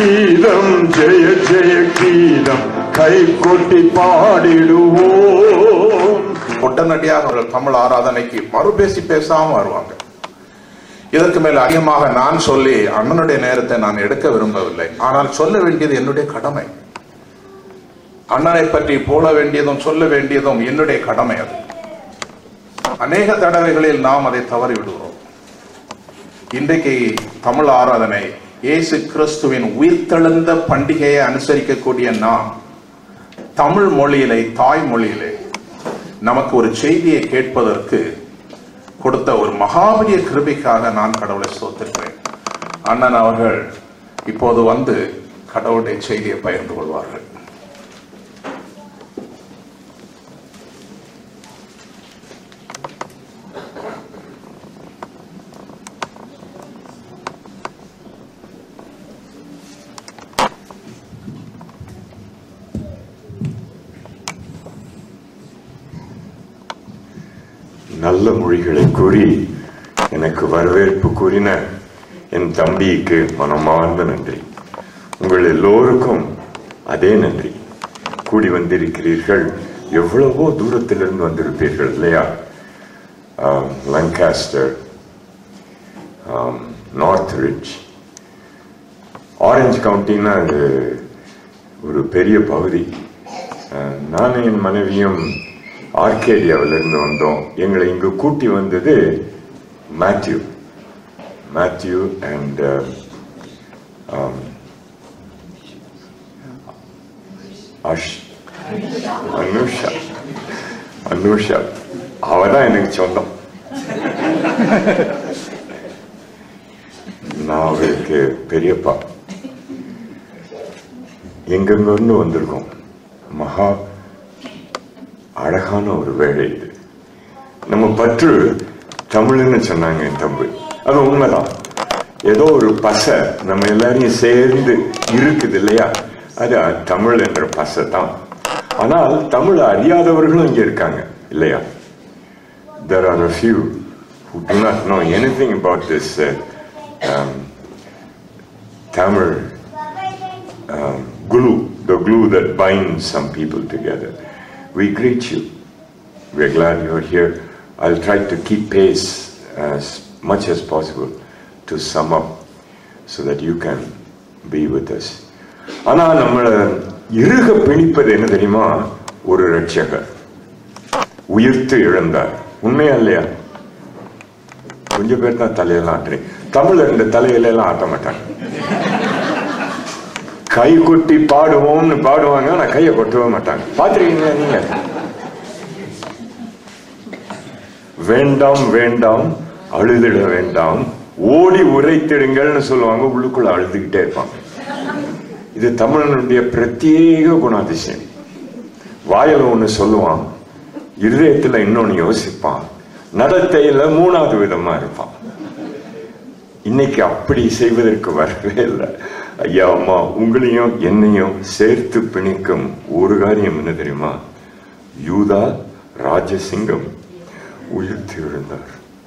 கீதம் ஜெய ஜெய கீதம் கை கொட்டி பாடிடுவோம் உடனடியாக அவர்கள் தமிழ் ஆராதனைக்கு மறுபேசி பேசாம வருவாங்க இதற்கு மேல் அதிகமாக நான் சொல்லி அண்ணனுடைய நேரத்தை நான் எடுக்க விரும்பவில்லை ஆனால் சொல்ல வேண்டியது என்னுடைய கடமை அண்ணனை பற்றி போல வேண்டியதும் சொல்ல வேண்டியதும் என்னுடைய கடமை அது அநேக தடவைகளில் நாம் அதை தவறி விடுகிறோம் இன்றைக்கு தமிழ் ஆராதனை இயேசு கிறிஸ்துவின் உயிர்த்தெழுந்த பண்டிகையை அனுசரிக்கக்கூடிய நாம் தமிழ் மொழியிலே தாய்மொழியிலே நமக்கு ஒரு செய்தியை கேட்பதற்கு கொடுத்த ஒரு மகாபலிய கிருபைக்காக நான் கடவுளை சோத்திருக்கிறேன் அண்ணன் அவர்கள் இப்போது வந்து கடவுளுடைய செய்தியை பகிர்ந்து கொள்வார்கள் நல்ல மொழிகளை கூறி எனக்கு வரவேற்பு கூறின என் தம்பிக்கு மனமார்ந்த நன்றி உங்கள் எல்லோருக்கும் அதே நன்றி கூடி வந்திருக்கிறீர்கள் எவ்வளவோ தூரத்திலிருந்து வந்திருப்பீர்கள் இல்லையா லங்காஸ்டர் நார்த் ரிட்ஜ் ஆரஞ்சு கவுண்டின்னா அது ஒரு பெரிய பகுதி அஹ், நானும் என் மனைவியும் ஆர்கேடியாவிலிருந்து வந்தோம் எங்களை இங்கு கூட்டி வந்தது மேத்யூ மேத்யூ அண்ட் அஷ் அனுஷா அனுஷா அவ தான் எனக்கு சொந்தம் நான் அவருக்கு பெரியப்பா எங்கெங்கிருந்து வந்திருக்கோம் மகா அழகான ஒரு வேலை இது நம்ம பற்று தமிழ்னு சொன்னாங்க என் தம்பி அது உண்மைதான் ஏதோ ஒரு பசை நம்ம எல்லாரையும் சேர்ந்து இருக்குது இல்லையா அது தமிழ் என்ற பசை தான் ஆனால் தமிழ் அறியாதவர்களும் இங்க இருக்காங்க இல்லையா there are a few who do not know anything about this uh, um, Tamil um, glue, the glue that binds some people together. We greet you. We're glad you're here. I'll try to keep pace as much as possible to sum up so that you can be with us. ஆனா நம்மளை இறுக பிணிப்பது என்ன தெரியுமா ஒரு ரட்சகர் உயிர்த்து இழந்தார் உண்மையா இல்லையா கொஞ்சம் பேர் தான் தலையெல்லாம் ஆட்டுறேன் தமிழ்ல இந்த தலையில எல்லாம் ஆட்ட மாட்டாங்க கை கொட்டி பாடுவோம்னு பாடுவாங்க ஆனா கையை கொட்டவே மாட்டாங்க பாத்திருக்கீங்களா நீங்க வேண்டாம் வேண்டாம் அழுதிட வேண்டாம் ஓடி உரைத்திடுங்கள்னு சொல்லுவாங்க உள்ளுக்குள்ள அழுதுகிட்டே இருப்பாங்க இது தமிழனுடைய பிரத்யேக குணாதிசயம் வாயில ஒண்ணு சொல்லுவான் இருதயத்துல இன்னொன்னு யோசிப்பான் நடத்தையில மூணாவது விதமா இருப்பான் இன்னைக்கு அப்படி செய்வதற்கு வரவே இல்லை ஐயா அம்மா உங்களையும் என்னையும் சேர்த்து பிணிக்கும் ஒரு காரியம் என்ன தெரியுமா யூதா ராஜசிங்கம் உயிர்த்து எழுந்தார்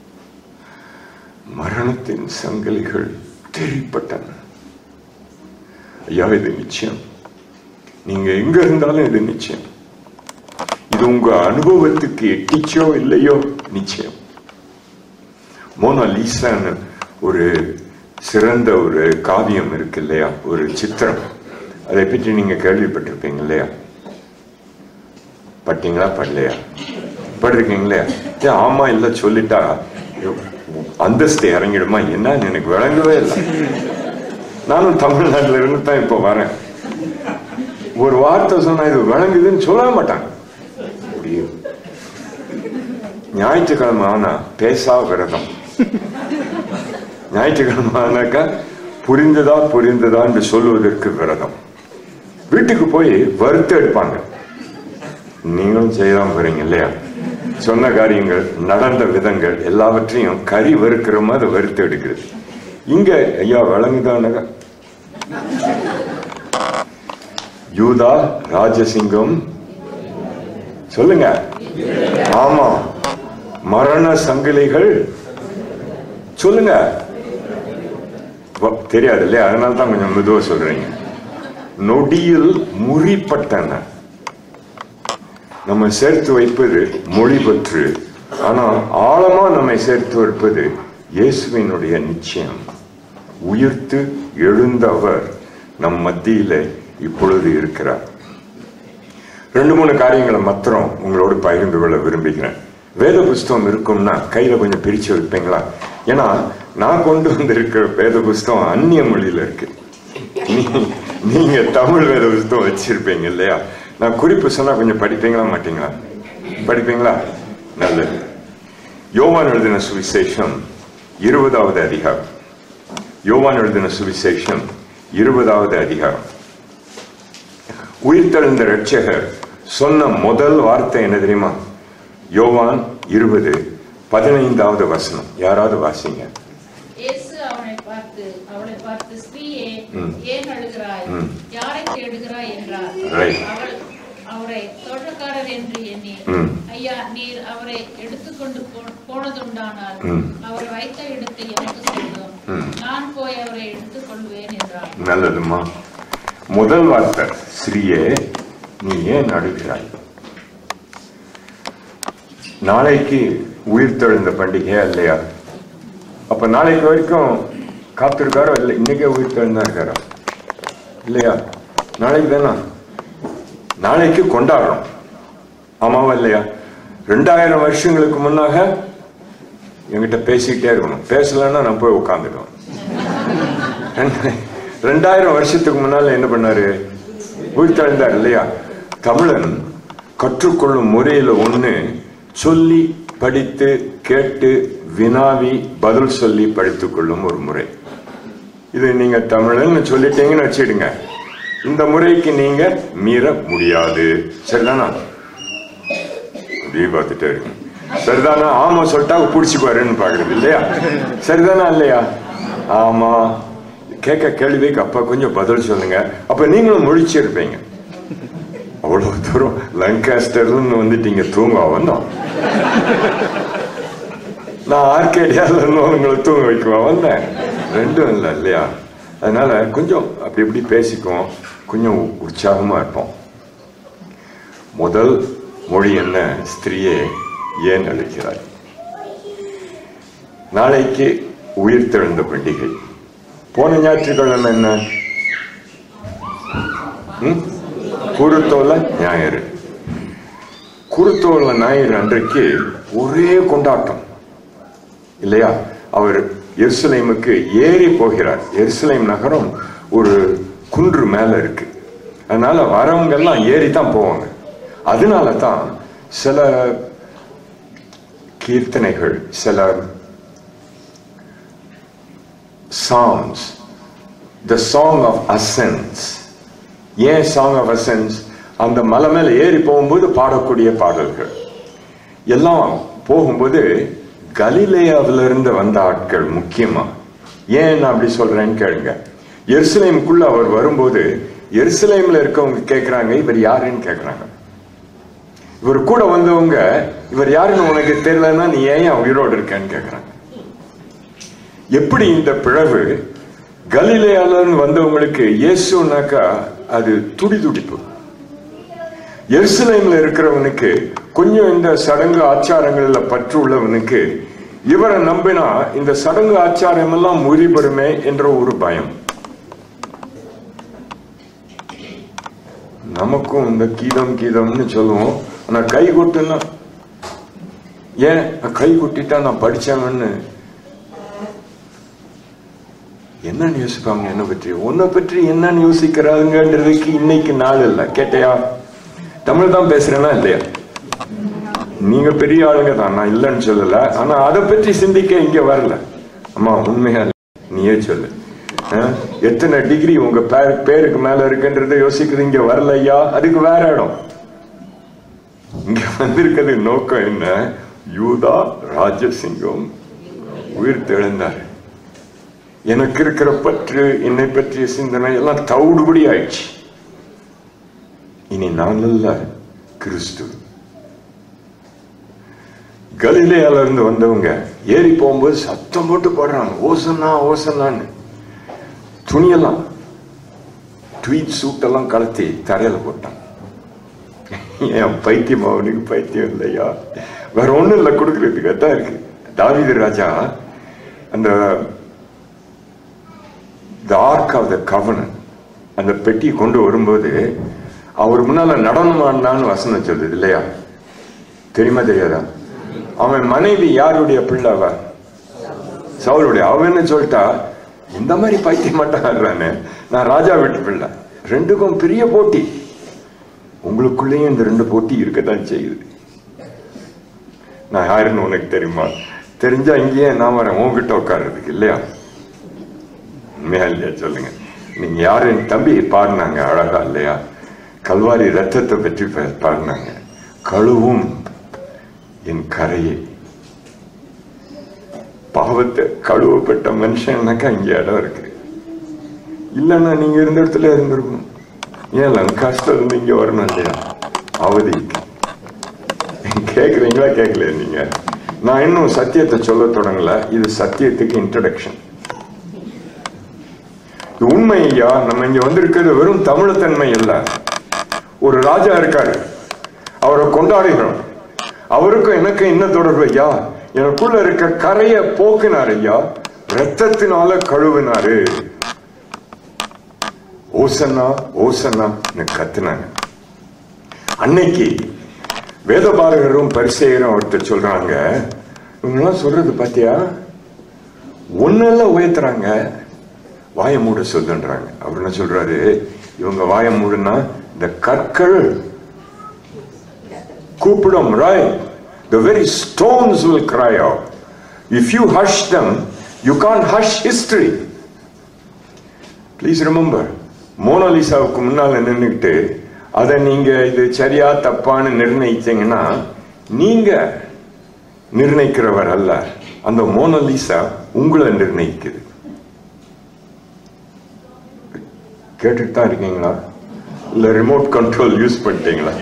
மரணத்தின் சங்கிலிகள் தெரிப்பட்டன ஐயா இது நிச்சயம் நீங்க எங்க இருந்தாலும் இது நிச்சயம் இது உங்க அனுபவத்துக்கு எட்டிச்சோ இல்லையோ நிச்சயம் மோனாலிசான்னு ஒரு சிறந்த ஒரு காவியம் இருக்கு இல்லையா ஒரு சித்திரம் அதை பற்றி நீங்க கேள்விப்பட்டிருப்பீங்க இல்லையா பட்டீங்களா படலையா பட்டிருக்கீங்க இல்லையா ஏன் ஆமா இல்ல சொல்லிட்டா அந்தஸ்து இறங்கிடுமா என்னன்னு எனக்கு விளங்கவே இல்லை நானும் தமிழ்நாட்டுல இருந்து தான் இப்போ வரேன் ஒரு வார்த்தை சொன்னா இது விளங்குதுன்னு சொல்லவே மாட்டாங்க அப்படியே ஞாயிற்றுக்கிழமை ஆனா பேசா விரதம் ஞாயிற்றுக்கிழமை ஆனாக்கா புரிந்ததா புரிந்ததா என்று சொல்லுவதற்கு விரதம் வீட்டுக்கு போய் வறுத்து எடுப்பாங்க நீங்களும் செய்யாம போறீங்க இல்லையா சொன்ன காரியங்கள் நடந்த விதங்கள் எல்லாவற்றையும் கறி வறுக்கிற மாதிரி வறுத்து எடுக்கிறது இங்க ஐயா விளங்குதானக யூதா ராஜசிங்கம் சொல்லுங்க ஆமா மரண சங்கிலிகள் சொல்லுங்க வ- தெரியாது இல்லையா அதனால தான் கொஞ்சம் மெதுவா சொல்றீங்க நொடியில் முறிப்பட்டன நம்ம சேர்த்து வைப்பது மொழி பற்று ஆனா ஆழமா நம்மை சேர்த்து வைப்பது இயேசுவினுடைய நிச்சயம் உயிர்த்து எழுந்தவர் நம் மத்தியில இப்பொழுது இருக்கிறார் ரெண்டு மூணு காரியங்களை மாத்திரம் உங்களோடு பகிர்ந்து கொள்ள விரும்புகிறேன் வேத புஸ்தகம் இருக்கும்னா கையில கொஞ்சம் பிரிச்சு வைப்பீங்களா ஏன்னா நான் கொண்டு வந்திருக்கிற வேத புஸ்தகம் அந்நிய மொழியில இருக்கு நீ- நீங்க தமிழ் வேத புஸ்தகம் வச்சிருப்பீங்க இல்லையா நான் குறிப்பு சொன்னா கொஞ்சம் படிப்பீங்களா மாட்டீங்களா படிப்பீங்களா நல்லது யோவான் எழுதின சுவிசேஷம் இருபதாவது அதிகாரம் யோவான் எழுதின சுவிசேஷம் இருபதாவது அதிகாரம் உயிர்த்தெழுந்த ரட்சகர் சொன்ன முதல் வார்த்தை என்ன தெரியுமா யோவான் இருபது பதினைந்தாவது வசனம் யாராவது வாசிங்க இயேசு அவனை பார்த்து அவளை பார்த்து ஸ்திரீயே ம். ஏன் அழுகிறாய் ம். யாரை தேடுகிறாய் என்றார் Right. அவள் அவரை தோட்டக்காரர் என்று எண்ணி ம். ஐயா நீர் அவரை எடுத்துக்கொண்டு போ- போனதுண்டானால் ம். அவர் வைத்த இடத்தை எனக்கு சொல்லும் ம். நான் போய் அவரை எடுத்துக்கொள்வேன் என்றார் நல்லதுமா முதல் வார்த்தை ஸ்ரீயே நீ ஏன் அழுகிறாய் நாளைக்கு உயிர்த்தெழுந்த பண்டிகையா இல்லையா அப்ப நாளைக்கு வரைக்கும் காத்திருக்காரோ இல்லை இன்னைக்கே உயிர்த்தெழுந்தா இருக்காரா இல்லையா நாளைக்கு தானா நாளைக்கு கொண்டாடுறோம் ஆமாவா இல்லையா ரெண்டாயிரம் வருஷங்களுக்கு முன்னாக என்கிட்ட பேசிக்கிட்டே இருக்கணும் பேசலைன்னா நான் போய் உட்காந்துடுவேன் ரெண்டு- ரெண்டாயிரம் வருஷத்துக்கு முன்னால என்ன பண்ணாரு உயிர்த்தெழுந்தார் இல்லையா தமிழன் கற்றுக்கொள்ளும் முறையில ஒண்ணு சொல்லி படித்து கேட்டு வினாவி பதில் சொல்லி படித்துக் கொள்ளும் ஒரு முறை இது நீங்க தமிழன்னு சொல்லிட்டீங்கன்னு வச்சிடுங்க இந்த முறைக்கு நீங்க மீற முடியாது சரிதானா அப்படியே பார்த்துட்டே இருக்கு சரிதானா ஆமா சொல்லிட்டா பிடிச்சிக்குவாருன்னு பாக்குறது இல்லையா சரிதானா இல்லையா ஆமா கேட்க கேள்விக்கு அப்ப கொஞ்சம் பதில் சொல்லுங்க அப்ப நீங்களும் முழிச்சிருப்பீங்க அவ்வளவு தூரம் லங்காஸ்டர்னு வந்துட்டீங்க தூங்க வந்தோம் நான் ஆர்கேடியால இருந்து உங்களை தூங்க வைக்குவா வந்தேன் ரெண்டும் இல்லை இல்லையா அதனால கொஞ்சம் அப்படி இப்படி பேசிக்குவோம் கொஞ்சம் உற்சாகமா இருப்போம் முதல் மொழி என்ன ஸ்திரீயே ஏன் அழைக்கிறாய் நாளைக்கு உயிர்த்தெழுந்த பண்டிகை போன ஞாயிற்றுக்கிழமை என்ன ம்? குருத்தோல ஞாயிறு குருத்தோல ஞாயிறு அன்றைக்கு ஒரே கொண்டாட்டம் இல்லையா அவர் எருசலேமுக்கு ஏறி போகிறார் எருசலேம் நகரம் ஒரு குன்று மேல இருக்கு அதனால வரவங்க எல்லாம் ஏறி தான் போவாங்க அதனால தான் சில கீர்த்தனைகள் சில songs the song of ascents an song of அசன்ஸ் அந்த மலை மேல ஏறி போகும்போது பாடக்கூடிய பாடல்கள் எல்லாம் போகும்போது கலிலேயாவில இருந்து வந்த ஆட்கள் முக்கியமா ஏன் நான் அப்படி சொல்றேன்னு கேளுங்க எருசலேமுக்குள்ள அவர் வரும்போது எருசலேம்ல இருக்கவங்க கேக்குறாங்க இவர் யாருன்னு கேக்குறாங்க இவர் கூட வந்தவங்க இவர் யாருன்னு உனக்கு தெரியலன்னா நீ ஏன் உயிரோடு இருக்கேன்னு கேக்குறாங்க எப்படி இந்த பிளவு கலிலேயால இருந்து வந்தவங்களுக்கு இயேசுனாக்கா அது துடி துடிப்பு எருசலேம்ல இருக்கிறவனுக்கு கொஞ்சம் இந்த சடங்கு ஆச்சாரங்கள்ல பற்று உள்ளவனுக்கு இவரை நம்பினா இந்த சடங்கு ஆச்சாரம் எல்லாம் முறிபடுமே என்ற ஒரு பயம் நமக்கும் இந்த கீதம் கீதம்னு சொல்லுவோம் ஆனா கை கொட்டுன்னா ஏன் கை கொட்டிட்டா நான் படிச்சவன்னு என்னன்னு யோசிப்பாங்க என்ன பற்றி உன்னை பற்றி என்னன்னு யோசிக்கிறாங்கன்றதுக்கு இன்னைக்கு நாள் இல்லை கேட்டையா தமிழ் தான் பேசுறேனா இல்லையா நீங்க பெரிய ஆளுங்க தான் நான் இல்லைன்னு சொல்லல ஆனா அதை பற்றி சிந்திக்க இங்க வரல அம்மா உண்மையா இல்ல. நீயே சொல்லு ஆ? எத்தனை டிகிரி உங்க பேர் பேருக்கு மேல இருக்குன்றதை யோசிக்கிறது இங்க வரல ஐயா அதுக்கு வேற இடம் இங்க வந்திருக்கிறது நோக்கம் என்ன யூதா ராஜசிங்கம் உயிர் தெழுந்தார் எனக்கு இருக்கிற பற்று என்னை பற்றிய சிந்தனை எல்லாம் தவிடுபடி ஆயிடுச்சு இனி நான் அல்ல கிறிஸ்து கலிலேயால இருந்து வந்தவங்க ஏறி போகும்போது சத்தம் போட்டு பாடுறாங்க ஓசன்னா ஓசன்னான்னு துணியெல்லாம் ட்வீட் சூட்டெல்லாம் கலத்தி தரையில போட்டான் ஏன் பைத்தியம் அவனுக்கு பைத்தியம் இல்லையா வேற ஒண்ணும் இல்லை கொடுக்கறதுக்கு அதான் இருக்கு தாவீது ராஜா அந்த த ஆர்க் ஆஃப் த கவனன் அந்த பெட்டி கொண்டு வரும்போது அவர் முன்னால நடனம் ஆடினான்னு வசனம் சொல்லுது இல்லையா தெரியுமா தெரியாதா அவன் மனைவி யாருடைய பிள்ளை அவ சவுளுடைய அவன் என்ன சொல்லிட்டா இந்த மாதிரி பைத்தியம் மட்டும் ஆடுறானே நான் ராஜா வீட்டு பிள்ளை ரெண்டுக்கும் பெரிய போட்டி உங்களுக்குள்ளேயும் இந்த ரெண்டு போட்டி இருக்கத்தான் செய்யுது நான் யாருன்னு உனக்கு தெரியுமா தெரிஞ்சா இங்கேயே நான் வரேன் உன்கிட்ட உட்கார்றதுக்கு இல்லையா உண்மையா இல்லையா சொல்லுங்க நீங்க யாரு என் தம்பி பாடினாங்க அழகா இல்லையா கல்வாரி ரத்தத்தை பற்றி பா- பாடினாங்க கழுவும் என் கரையை பாவத்தை கழுவப்பட்ட மனுஷன்னாக்கா இங்க இடம் இருக்கு இல்லைன்னா நீங்க இருந்த இடத்துல இருந்திருக்கணும் ஏன் லங்காஸ்டர் இருந்து இங்க வரணும் இல்லையா அவதிக்கு கேக்குறீங்களா கேட்கல நீங்க நான் இன்னும் சத்தியத்தை சொல்ல தொடங்கல இது சத்தியத்துக்கு இன்ட்ரடக்ஷன் இது உண்மை ஐயா நம்ம இங்க வந்திருக்கிறது வெறும் தமிழத்தன்மை இல்ல ஒரு ராஜா இருக்காரு அவரை கொண்டாடுகிறோம் அவருக்கும் எனக்கு என்ன தொடர்பு ஐயா எனக்குள்ள இருக்க கரைய போக்கினார் ஐயா ரத்தத்தினால கழுவினாரு ஓசன்னா ஓசன்னா கத்துனாங்க அன்னைக்கு வேதபாரகரும் பரிசெயரும் அவர்கிட்ட சொல்றாங்க இவங்கெல்லாம் சொல்றது பாத்தியா ஒன்னெல்லாம் உயர்த்துறாங்க வாயை மூட சொல்லுன்றாங்க அவர் என்ன சொல்றாரு இவங்க வாயை மூடுனா இந்த கற்கள் கூப்பிடும் ராய் the very stones will cry out if you hush them you can't hush history please remember மோனாலிசாவுக்கு முன்னால நின்றுக்கிட்டு அதை நீங்க இது சரியா தப்பான்னு நிர்ணயிச்சீங்கன்னா நீங்க நிர்ணயிக்கிறவர் அல்ல அந்த மோனலிசா உங்களை நிர்ணயிக்குது கேட்டுட்டு தான் இருக்கீங்களா இல்ல ரிமோட் கண்ட்ரோல் யூஸ் பண்ணிட்டீங்களா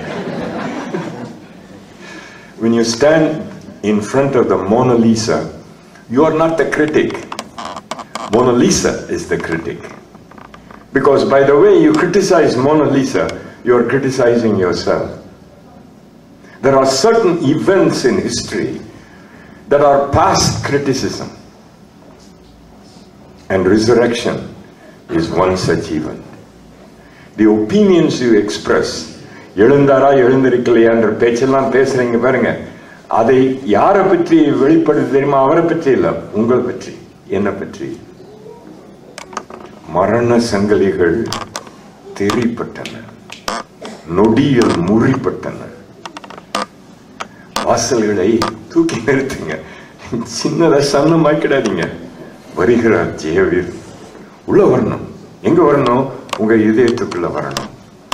when you stand in front of the Mona Lisa, you are not the critic. Mona Lisa is the critic. Because by the way you criticize Mona Lisa, you are criticizing yourself. There are certain events in history that are past criticism. And resurrection is one such event. The opinions you express, எழுந்தாரா எழுந்திருக்கலையான்ற பேச்செல்லாம் பேசுறீங்க பாருங்க அதை யாரை பற்றி வெளிப்படுது தெரியுமா அவரை பற்றி இல்ல உங்களை பற்றி என்ன பற்றி மரண சங்கிலிகள் தெரிப்பட்டன நொடியில் முறிப்பட்டன வாசல்களை தூக்கி நிறுத்துங்க சின்னதா சன்னமாக்கிடாதீங்க வருகிறார் ஜெயவீர் உள்ள வரணும் எங்க வரணும் உங்க இதயத்துக்குள்ள வரணும்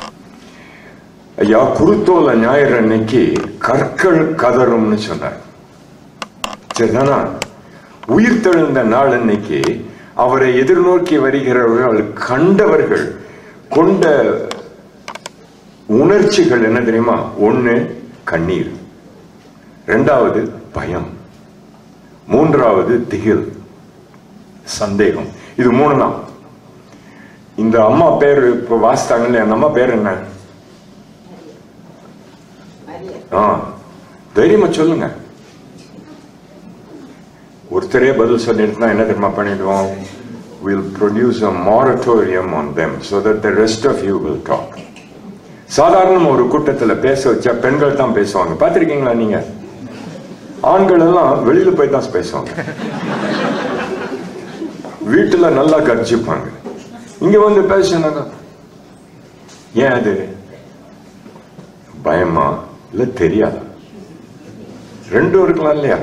ஐயா குருத்தோல ஞாயிறு அன்னைக்கு கற்கள் கதறும்னு சொன்னார் சரிதானா உயிர் தெழுந்த நாள் அன்னைக்கு அவரை எதிர்நோக்கி வருகிறவர்கள் கண்டவர்கள் கொண்ட உணர்ச்சிகள் என்ன தெரியுமா ஒண்ணு கண்ணீர் ரெண்டாவது பயம் மூன்றாவது திகில் சந்தேகம் இது மூணு தான் இந்த அம்மா பேர் இப்ப வாசித்தாங்கல்ல அந்த அம்மா பேர் என்ன ஆ தைரியமா சொல்லுங்க ஒருத்தரே பதில் சொல்லிட்டு என்ன தெரியுமா பண்ணிடுவோம் will produce a moratorium on them so that the rest of you will talk சாதாரணமா ஒரு கூட்டத்துல பேச வச்சா பெண்கள் தான் பேசுவாங்க பார்த்திருக்கீங்களா நீங்க ஆண்கள் எல்லாம் வெளியில போய் தான் பேசுவாங்க வீட்டுல நல்லா கர்ஜிப்பாங்க இங்க வந்து பேசினாங்க ஏன் அது பயமா இல்ல தெரியாதா ரெண்டும் இருக்கலாம் இல்லையா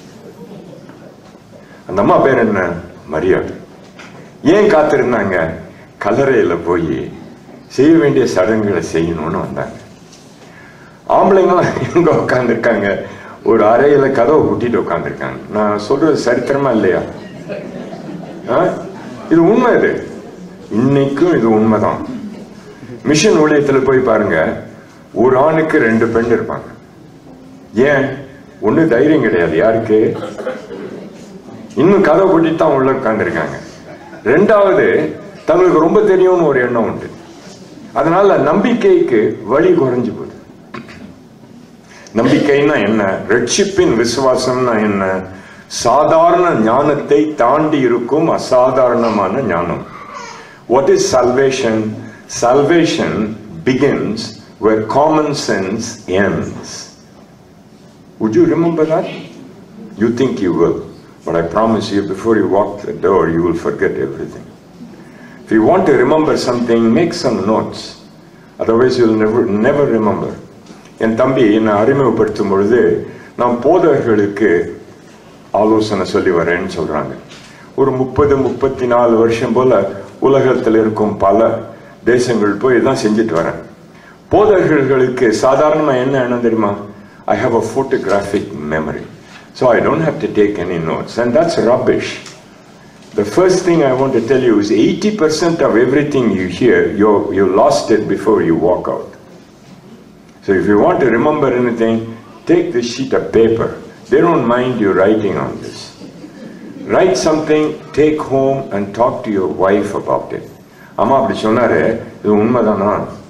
அந்த அம்மா பேர் என்ன மரியாதை ஏன் காத்திருந்தாங்க கல்லறையில போய் செய்ய வேண்டிய சடங்குகளை செய்யணும்னு வந்தாங்க ஆம்பளைங்களாம் எங்க உட்காந்துருக்காங்க ஒரு அறையில கதவை பூட்டிட்டு உட்காந்துருக்காங்க நான் சொல்றது சரித்திரமா இல்லையா ஆ? இது உண்மை இது இன்னைக்கும் இது உண்மைதான் மிஷன் ஊழியத்துல போய் பாருங்க ஒரு ஆணுக்கு ரெண்டு பெண் இருப்பாங்க ஏன் ஒண்ணு தைரியம் கிடையாது யாருக்கு இன்னும் கதை பூட்டிட்டு தான் உள்ள உட்காந்துருக்காங்க ரெண்டாவது தங்களுக்கு ரொம்ப தெரியும்னு ஒரு எண்ணம் உண்டு அதனால நம்பிக்கைக்கு வழி குறைஞ்சு போகுது நம்பிக்கைன்னா என்ன ரட்சிப்பின் விசுவாசம்னா என்ன சாதாரண ஞானத்தை தாண்டி இருக்கும் அசாதாரணமான ஞானம் what is salvation salvation begins where common sense ends would you remember that you think you will but i promise you before you walk the door you will forget everything if you want to remember something make some notes otherwise you'll never never remember என் தம்பி என்னை அறிமுகப்படுத்தும் பொழுது நான் போதகர்களுக்கு ஆலோசனை சொல்லி வரேன்னு சொல்றாங்க ஒரு முப்பது முப்பத்தி நாலு வருஷம் போல உலகத்தில் இருக்கும் பல தேசங்கள் போய் தான் செஞ்சுட்டு வரேன் போதகர்களுக்கு சாதாரணமா என்ன எண்ணம் தெரியுமா I have a photographic memory so i don't have to take any notes and that's rubbish the first thing i want to tell you is 80% of everything you hear you you lost it before you walk out so if you want to remember anything, take this sheet of paper. They don't mind you writing on this. Write something, take home and talk to your wife about it. அம்மா அப்படி சொன்னாரு இது உண்மைதானா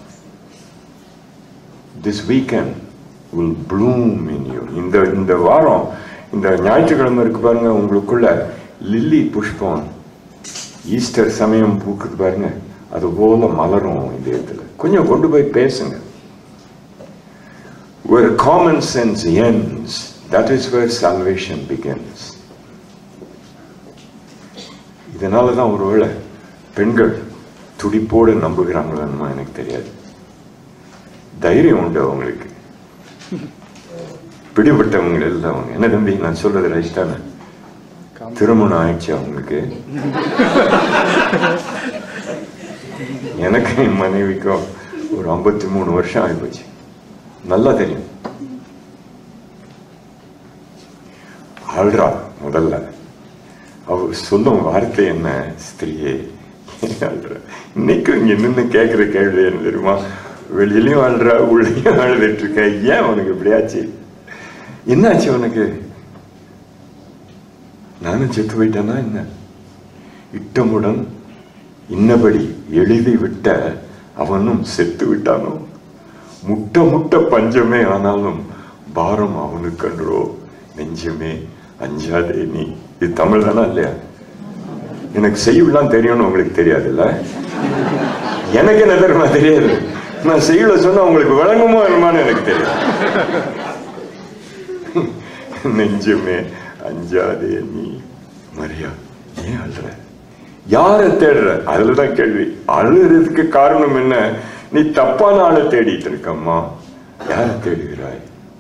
this weekend will bloom in you இந்த இந்த வாரம் இந்த ஞாயிற்றுக்கிழமை இருக்கு பாருங்க உங்களுக்குள்ள லில்லி புஷ்பம் ஈஸ்டர் சமயம் பூக்குது பாருங்க அது போல மலரும் இந்த இடத்துல கொஞ்சம் கொண்டு போய் பேசுங்க Where common sense ends, that is where salvation begins. இதனால தான் ஒருவேளை பெண்கள் துடிப்போடு நம்புகிறாங்களோ எனக்கு தெரியாது தைரியம் உண்டு அவங்களுக்கு பிடிபட்டவங்க இல்லை அவங்க என்ன தம்பி நான் சொல்றது ரைட் தானே திருமணம் ஆயிடுச்சு அவங்களுக்கு எனக்கு என் மனைவிக்கும் ஒரு ஐம்பத்தி மூணு வருஷம் ஆகிப்போச்சு நல்லா தெரியும் அழுறா முதல்ல அவ சொல்லும் வார்த்தை என்ன ஸ்திரியே ஏன் அழுற இன்னைக்கு இங்க நின்று கேட்கிற கேள்வி என்ன தெரியுமா வெளியிலயும் அழுறா உள்ளேயும் அழுதுட்டு இருக்க ஏன் உனக்கு இப்படியாச்சு என்னாச்சு உனக்கு நானும் செத்து போயிட்டேனா என்ன இட்டமுடன் இன்னபடி எழுதி விட்ட அவனும் செத்து விட்டானோ முட்ட முட்ட பஞ்சமே ஆனாலும் பாரம் அவனுக்கு அன்றோ நெஞ்சமே அஞ்சாதே நீ இது தமிழ் தானா இல்லையா எனக்கு செய்யுள்ளாம் தெரியும்னு உங்களுக்கு தெரியாதுல்ல எனக்கு என்ன தெரியுமா தெரியாது நான் செய்யுள சொன்னா உங்களுக்கு விளங்குமோ என்னமான்னு எனக்கு தெரியும் நெஞ்சமே அஞ்சாதே நீ மரியா ஏன் அழுற யாரை தேடுற அதுலதான் கேள்வி அழுறதுக்கு காரணம் என்ன நீ தப்பான ஆளை தேடிட்டு இருக்கம்மா யாரை தேடுகிறாய்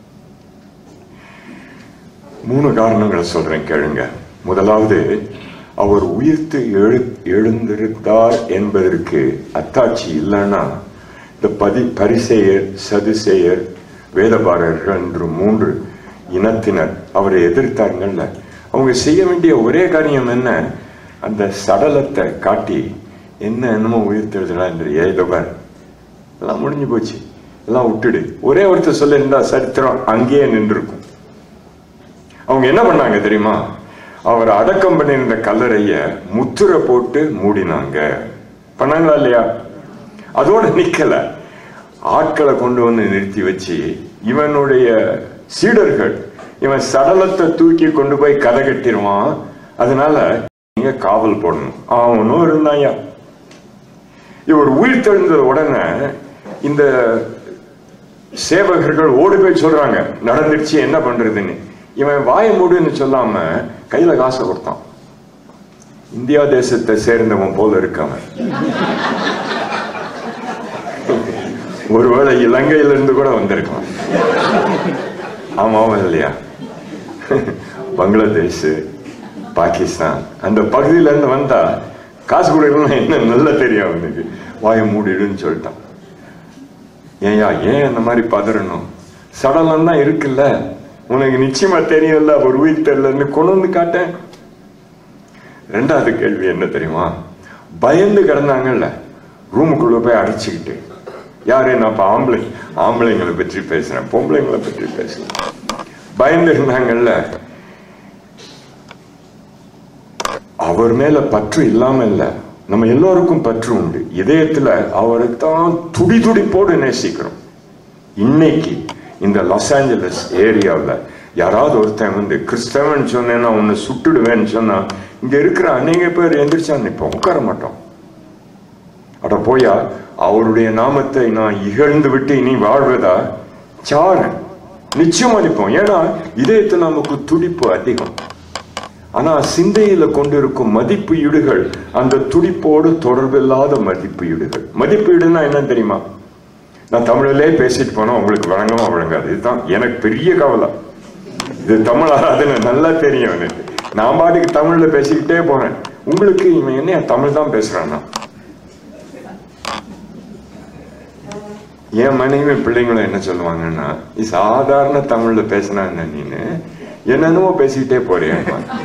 மூணு காரணங்களை சொல்றேன் கேளுங்க முதலாவது அவர் உயிர்த்து எழு எழுந்திருந்தார் என்பதற்கு அத்தாட்சி இல்லைன்னா இந்த பதி பரிசெயர் சதுசேயர் வேதபாரர்கள் என்று மூன்று இனத்தினர் அவரை எதிர்த்தாங்கல்ல அவங்க செய்ய வேண்டிய ஒரே காரியம் என்ன அந்த சடலத்தை காட்டி என்ன என்னமோ உயிர்த்தெழுதலாம் என்று ஏதவர் எல்லாம் முடிஞ்சு போச்சு எல்லாம் விட்டுடு ஒரே ஒருத்தர் சொல்லியிருந்தா சரித்திரம் அங்கேயே நின்றுருக்கும் அவங்க என்ன பண்ணாங்க தெரியுமா அவர் அடக்கம் பண்ணியிருந்த கல்லறைய முத்திரை போட்டு மூடினாங்க பண்ணாங்களா இல்லையா அதோட நிக்கல ஆட்களை கொண்டு வந்து நிறுத்தி வச்சு இவனுடைய சீடர்கள் இவன் சடலத்தை தூக்கி கொண்டு போய் கதை கட்டிடுவான் அதனால நீங்க காவல் போடணும் அவனும் இருந்தாயா இவர் உயிர் தெழுந்த உடனே இந்த சேவகர்கள் ஓடி போய் சொல்றாங்க நடந்துருச்சு என்ன பண்றதுன்னு இவன் வாய மூடுன்னு சொல்லாம கையில காசை கொடுத்தான் இந்தியா தேசத்தை சேர்ந்தவன் போல இருக்கவன் ஒருவேளை இலங்கையில இருந்து கூட வந்திருக்கான் ஆமாவும் இல்லையா பங்களாதேஷ் பாகிஸ்தான் அந்த பகுதியில இருந்து வந்தா காசு கொடுக்கணும் என்ன நல்லா தெரியும் அவனுக்கு வாய மூடிடுன்னு சொல்லிட்டான் ஏன்யா ஏன் அந்த மாதிரி பதறணும் சடலம் தான் இருக்குல்ல உனக்கு நிச்சயமா தெரியும்ல ஒரு உயிர் தெரியலன்னு கொண்டு வந்து காட்டேன் ரெண்டாவது கேள்வி என்ன தெரியுமா பயந்து கிடந்தாங்கல்ல ரூமுக்குள்ள போய் அடைச்சிக்கிட்டு யாரு நான் இப்ப ஆம்பளை ஆம்பளைங்களை பற்றி பேசுறேன் பொம்பளைங்களை பற்றி பேசுறேன் பயந்து இருந்தாங்கல்ல அவர் மேல பற்று இல்லாம இல்ல நம்ம எல்லோருக்கும் பற்று உண்டு இதயத்துல அவரை தான் துடி துடிப்போடு நேசிக்கிறோம் இன்னைக்கு இந்த லாஸ் ஏஞ்சலஸ் ஏரியாவில் யாராவது ஒருத்தன் வந்து கிறிஸ்தவன் சொன்னேன்னா உன்னை சுட்டுடுவேன்னு சொன்னா இங்க இருக்கிற அநேக பேர் எந்திரிச்சா நிற்போம் உட்கார மாட்டோம் அட போயா அவருடைய நாமத்தை நான் இகழ்ந்து விட்டு இனி வாழ்வதா சாரன் நிச்சயம் அளிப்போம் ஏன்னா இதயத்தில் நமக்கு துடிப்பு அதிகம் ஆனா சிந்தையில கொண்டிருக்கும் மதிப்பு ஈடுகள் அந்த துடிப்போடு தொடர்பில்லாத மதிப்பு ஈடுகள் மதிப்பு ஈடுனா என்ன தெரியுமா நான் தமிழிலே பேசிட்டு போனா உங்களுக்கு வழங்கமா வழங்காது இதுதான் எனக்கு பெரிய கவலை இது தமிழ் ஆராதனை நல்லா தெரியும் எனக்கு நான் பாட்டுக்கு தமிழ்ல பேசிக்கிட்டே போறேன் உங்களுக்கு இவன் என்ன தமிழ் தான் பேசுறானா என் மனைவி பிள்ளைங்களும் என்ன சொல்லுவாங்கன்னா நீ சாதாரண தமிழ்ல பேசினா என்ன நீனு என்னென்னமோ பேசிக்கிட்டே போறியா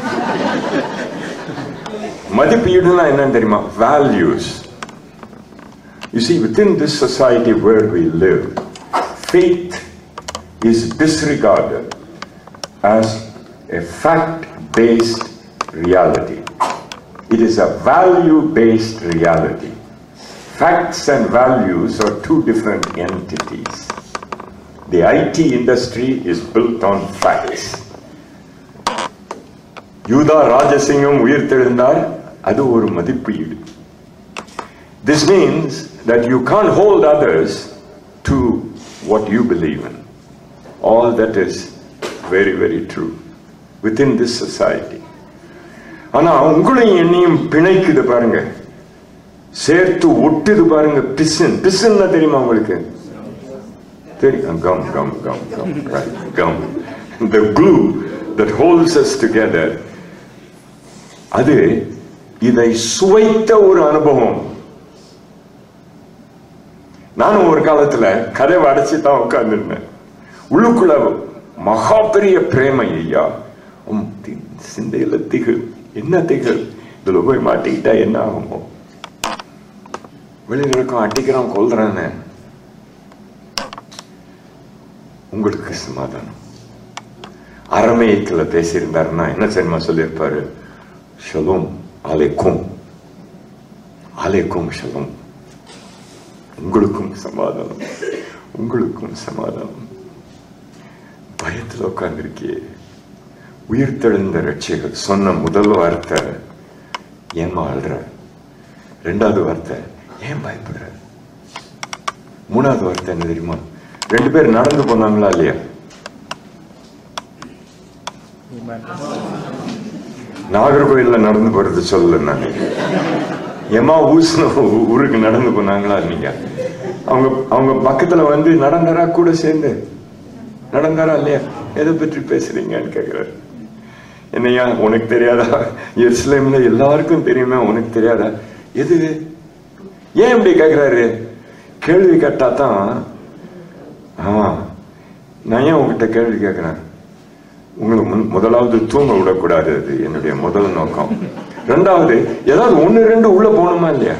மதிப்பீடுனா என்னன்னு தெரியுமா values You see, within this society where we live, faith is disregarded as a fact based reality. It is a value based reality. Facts and values are two different entities. The IT industry is built on facts. யூதா ராஜசிங்கம் உயிர்த்தெழுந்தார் அது ஒரு மதிப்பீடு This means that you can't hold others to what you believe in. All that is very, very true within this society. ஆனா உங்களையும் என்னையும் பிணைக்குது பாருங்க சேர்த்து ஒட்டுது பாருங்க பிசன் பிசன்னா தெரியுமா உங்களுக்கு தெரியும் gum gum gum gum gum the glue that holds us together அது இதை சுவைத்த ஒரு அனுபவம் நானும் ஒரு காலத்துல கதவை அடைச்சு தான் உட்கார்ந்துருந்தேன் உள்ளுக்குள்ள மகா பெரிய பிரேமை ஐயா உம் தி- சிந்தையில திகில் என்ன திகில் இதுல போய் மாட்டிக்கிட்டா என்ன ஆகுமோ வெளியில இருக்கோம் அடிக்கிறான் கொல்றானே உங்களுக்கு சமாதானம் அரமேயத்துல பேசியிருந்தாருன்னா என்ன தெரியுமா சொல்லியிருப்பாரு ஷலோம் அலைக்கும் அலைக்கும் ஷலோம் உங்களுக்கும் சமாதானம் உங்களுக்கும் சமாதானம் பயத்துல உட்கார்ந்துருக்கியே உயிர்த்தெழுந்த ரட்சிகள் சொன்ன முதல் வார்த்தை ஏமா அழுற ரெண்டாவது வார்த்தை ஏன் பயப்படுற மூணாவது வார்த்தை என்ன தெரியுமா ரெண்டு பேர் நடந்து போனாங்களா இல்லையா நாகர்கோயில்ல நடந்து போறது சொல்லல நான் எம்மா ஊசின ஊருக்கு நடந்து போனாங்களா நீங்க அவங்க அவங்க பக்கத்துல வந்து நடந்தாரா கூட சேர்ந்து நடந்தாரா இல்லையா எதை பற்றி பேசுறீங்கன்னு கேக்குறாரு என்னையா உனக்கு தெரியாதா எருசலேம்ல எல்லாருக்கும் தெரியுமே உனக்கு தெரியாதா எது ஏன் இப்படி கேக்குறாரு கேள்வி கேட்டா தான் ஆமா நான் ஏன் உங்ககிட்ட கேள்வி கேட்கிறேன் உங்களை முன் முதலாவது தூங்க விடக்கூடாது அது என்னுடைய முதல் நோக்கம் ரெண்டாவது ஏதாவது ஒண்ணு ரெண்டு உள்ள போகணுமா இல்லையா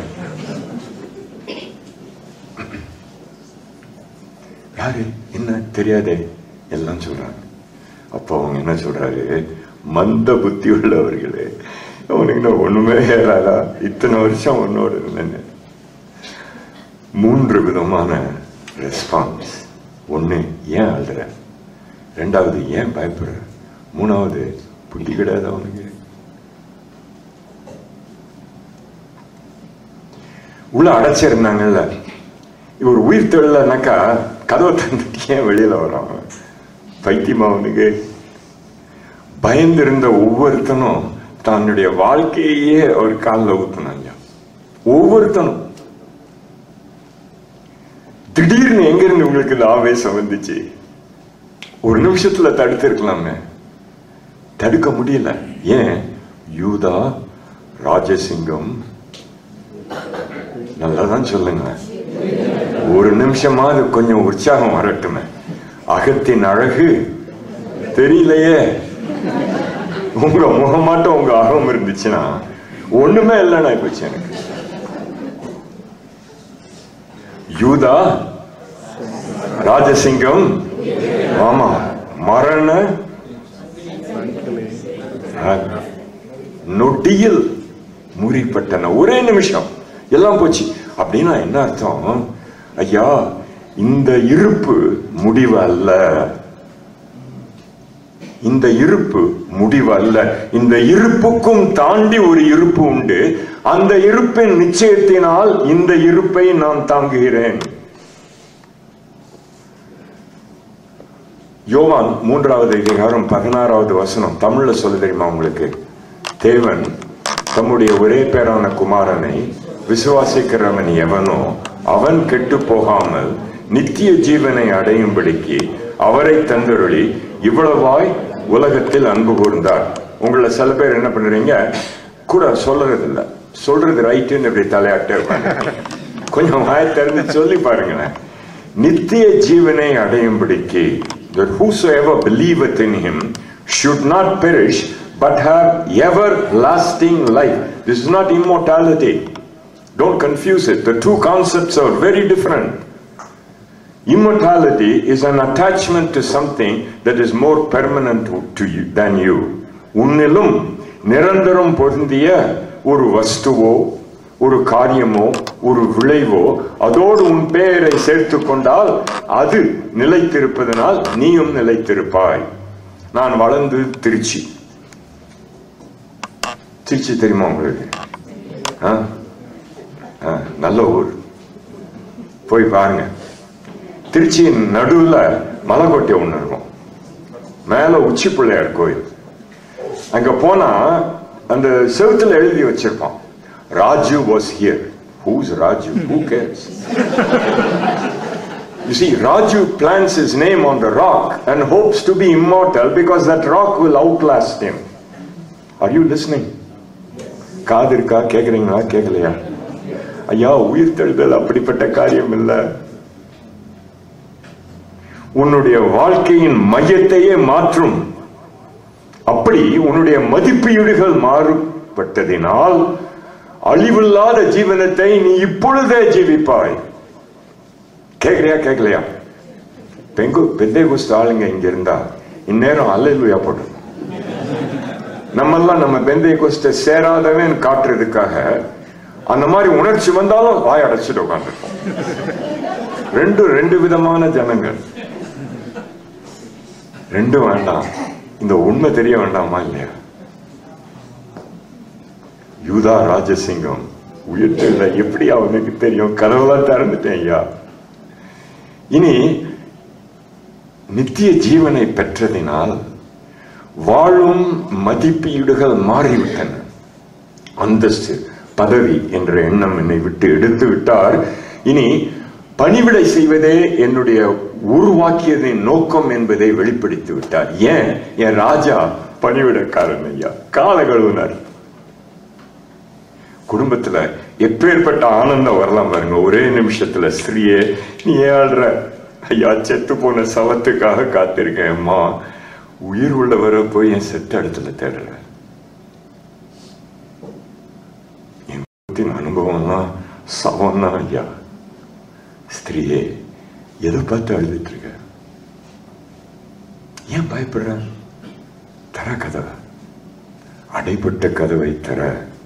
யாரு என்ன தெரியாதே எல்லாம் சொல்றாங்க அப்போ அவங்க என்ன சொல்றாரு மந்த புத்தி உள்ளவர்களே அவனுக்கு நான் ஒண்ணுமே ஏறாதா இத்தனை வருஷம் உன்னோட இருந்தேன்னு மூன்று விதமான ரெஸ்பான்ஸ் ஒண்ணு ஏன் அழுற ரெண்டாவது ஏன் பயப்படுற மூணாவது புத்தி கிடையாது அவனுக்கு உள்ள அடைச்சிருந்தாங்கல்ல இவர் உயிர் தெரியலனாக்கா கதவை தந்துட்டு ஏன் வெளியில வரான் அவன்? பைத்தியமா அவனுக்கு பயந்திருந்த ஒவ்வொருத்தனும் தன்னுடைய வாழ்க்கையே அவர் காலில் ஊத்துனாங்க ஒவ்வொருத்தனும் திடீர்னு எங்க இருந்து உங்களுக்கு இந்த ஆவேசம் வந்துச்சு ஒரு நிமிஷத்துல தடுத்து இருக்கலாமே தடுக்க முடியல ஏன் யூதா ராஜசிங்கம் நல்லாதான் சொல்லுங்க ஒரு நிமிஷமாவது கொஞ்சம் உற்சாகம் வரட்டுமே அகத்தின் அழகு தெரியலையே உங்க முகமாட்டம் உங்க அகம் இருந்துச்சுன்னா ஒண்ணுமே இல்லைன்னா போச்சு எனக்கு யூதா ராஜசிங்கம் ஆமா மரண நொடியில் முறிப்பட்டன ஒரே நிமிஷம் எல்லாம் போச்சு அப்படின்னா என்ன அர்த்தம் ஐயா இந்த இருப்பு முடிவு அல்ல இந்த இருப்பு முடிவு அல்ல இந்த இருப்புக்கும் தாண்டி ஒரு இருப்பு உண்டு அந்த இருப்பின் நிச்சயத்தினால் இந்த இருப்பை நான் தாங்குகிறேன் யோவான் மூன்றாவது அதிகாரம் பதினாறாவது வசனம் தமிழ்ல சொல்ல தெரியுமா உங்களுக்கு தேவன் தம்முடைய ஒரே பேரான குமாரனை விசுவாசிக்கிறவன் எவனோ அவன் கெட்டு போகாமல் நித்திய ஜீவனை அடையும்படிக்கு அவரை தந்தருளி இவ்வளவாய் உலகத்தில் அன்பு கூர்ந்தார் உங்களை சில பேர் என்ன பண்றீங்க கூட சொல்றது இல்ல சொல்றது ரைட்டுன்னு இப்படி தலையாட்டே இருப்பாங்க கொஞ்சம் வாய் திறந்து சொல்லி பாருங்களேன் நித்திய ஜீவனை அடையும்படிக்கு that whosoever believeth in him should not perish but have everlasting life this is not immortality don't confuse it the two concepts are very different immortality is an attachment to something that is more permanent to you than you உன்னிலும் நிரந்தரம் பொருந்திய ஒரு வஸ்துவோ ஒரு காரியமோ ஒரு விளைவோ அதோடு உன் பெயரை சேர்த்து கொண்டால் அது நிலைத்திருப்பதனால் நீயும் நிலைத்திருப்பாய் நான் வளர்ந்து திருச்சி திருச்சி தெரியுமா உங்களுக்கு ஆ? ஆ, நல்ல ஊர் போய் பாருங்க திருச்சியின் நடுவுல மலைக்கோட்டை ஒண்ணு இருக்கும் மேல உச்சி பிள்ளையார் கோயில் அங்க போனா அந்த செவுத்துல எழுதி வச்சிருப்பான் Raju was here who's Raju who cares You see, Raju plants his name on the rock and hopes to be immortal because that rock will outlast him. Are you listening? காது இருக்கா கேக்குறீங்களா கேட்கலையா ஐயா உயிர் தெழுதல் அப்படிப்பட்ட காரியம் இல்ல உன்னுடைய வாழ்க்கையின் மையத்தையே மாற்றும் அப்படி உன்னுடைய மதிப்பீடுகள் மாறுபட்டதினால் அழிவில்லாத ஜீவனத்தை நீ இப்பொழுதே ஜீவிப்பாய் கேக்குறியா கேட்கலையா பெங்கு பெந்தை குஸ்து ஆளுங்க இங்க இருந்தா இந்நேரம் அல்லையா போட்டு நம்மெல்லாம் நம்ம பெந்தை குஸ்த சேராதவன் காட்டுறதுக்காக அந்த மாதிரி உணர்ச்சி வந்தாலும் வாய் அடைச்சிட்டு உட்காந்துருப்போம் ரெண்டு ரெண்டு விதமான ஜனங்கள் ரெண்டும் வேண்டாம் இந்த உண்மை தெரிய வேண்டாமா இல்லையா யூதா ராஜசிங்கம் உயிர்த்தெழுத எப்படி அவனுக்கு தெரியும் கதவுலாம் திறந்துட்டேன் ஐயா இனி நித்திய ஜீவனை பெற்றதினால் வாழும் மதிப்பீடுகள் மாறிவிட்டன அந்தஸ்து பதவி என்ற எண்ணம் என்னை விட்டு எடுத்து விட்டார் இனி பணிவிடை செய்வதே என்னுடைய உருவாக்கியதின் நோக்கம் என்பதை வெளிப்படுத்தி விட்டார் ஏன் என் ராஜா பணிவிடக்காரன் ஐயா காலகழுவினார் குடும்பத்துல எப்பேற்பட்ட ஆனந்தம் வரலாம் பாருங்க ஒரே நிமிஷத்துல ஸ்திரியே நீ ஏன் ஆடுற ஐயா செத்து போன சவத்துக்காக காத்திருக்கேன் அம்மா உயிர் உள்ளவரை போய் என் செத்த இடத்துல தேடுற என் குடும்பத்தின் அனுபவம்லாம் சவம் தான் ஐயா ஸ்திரியே எதை பார்த்து அழுதுட்டு இருக்க ஏன் பயப்படுற தர கதவை அடைப்பட்ட கதவை தர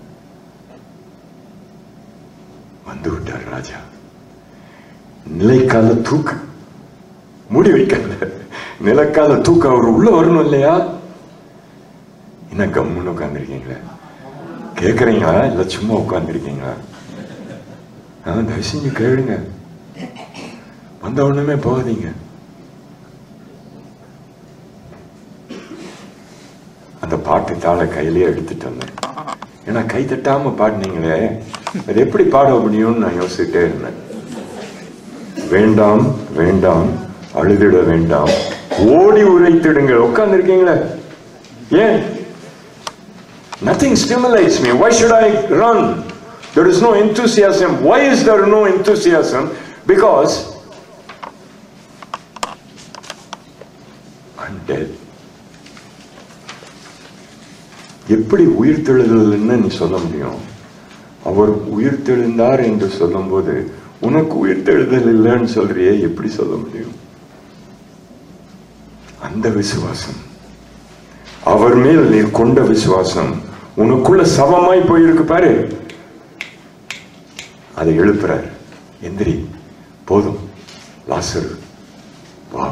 வந்து விட்டார் ராஜா நிலைக்கால தூக்கு மூடி வைக்கல நிலக்கால தூக்கு அவர் உள்ள வரணும் இல்லையா என்ன கம்முன்னு உட்காந்துருக்கீங்களே கேக்குறீங்களா இல்ல சும்மா உட்காந்துருக்கீங்களா தயவு செஞ்சு கேளுங்க வந்த உடனே போகாதீங்க அந்த பாட்டு தாள கையிலேயே எடுத்துட்டு வந்தேன் ஏன்னா கை தட்டாம பாடினீங்களே அது எப்படி பாட முடியும்னு நான் யோசிச்சுட்டே இருந்தேன் வேண்டாம் வேண்டாம் அழுதிட வேண்டாம் ஓடி உரைத்திடுங்கள் உட்கார்ந்து இருக்கீங்களே ஏன் nothing stimulates me why should i run there is no enthusiasm why is there no enthusiasm because i'm dead எப்படி உயிர்த்தெழுதல்னு நீ சொல்ல முடியும் அவர் உயிர்த்தெழுந்தார் என்று சொல்லும்போது உனக்கு உயிர்த்தெழுதல் இல்லைன்னு சொல்றியே எப்படி சொல்ல முடியும் அந்த விசுவாசம் அவர் மேல் நீர் கொண்ட விசுவாசம் உனக்குள்ள சவமாய் போயிருக்கு பாரு அதை எழுப்புறார் எந்திரி போதும் லாசரு வா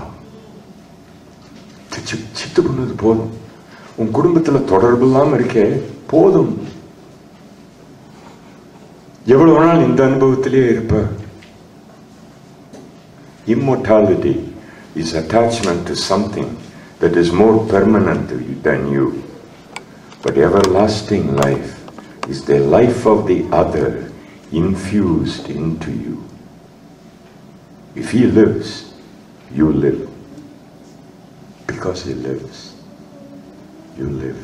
சி- சித்து பண்ணது போதும் உன் குடும்பத்துல தொடர்பு இல்லாம இருக்கே போதும் எவ்வளவு நாள் இந்த அனுபவத்திலேயே இருப்ப immortality is attachment to something that is more permanent than you but everlasting life is the life of the other infused into you if he lives you live because he lives you live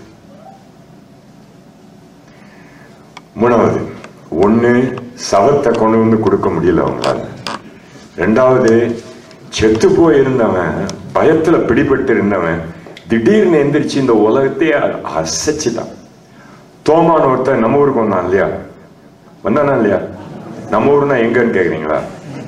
மூணாவது ஒண்ணு சவத்தை கொண்டு வந்து கொடுக்க முடியல அவங்களால ரெண்டாவது செத்து போயிருந்தவன் பயத்துல பிடிபட்டு இருந்தவன் திடீர்னு எந்திரிச்சு இந்த உலகத்தையே அ- அசைச்சுட்டான் தோமான ஒருத்தன் நம்ம ஊருக்கு வந்தான் இல்லையா வந்தானா இல்லையா நம்ம ஊர்னா எங்கன்னு கேக்குறீங்களா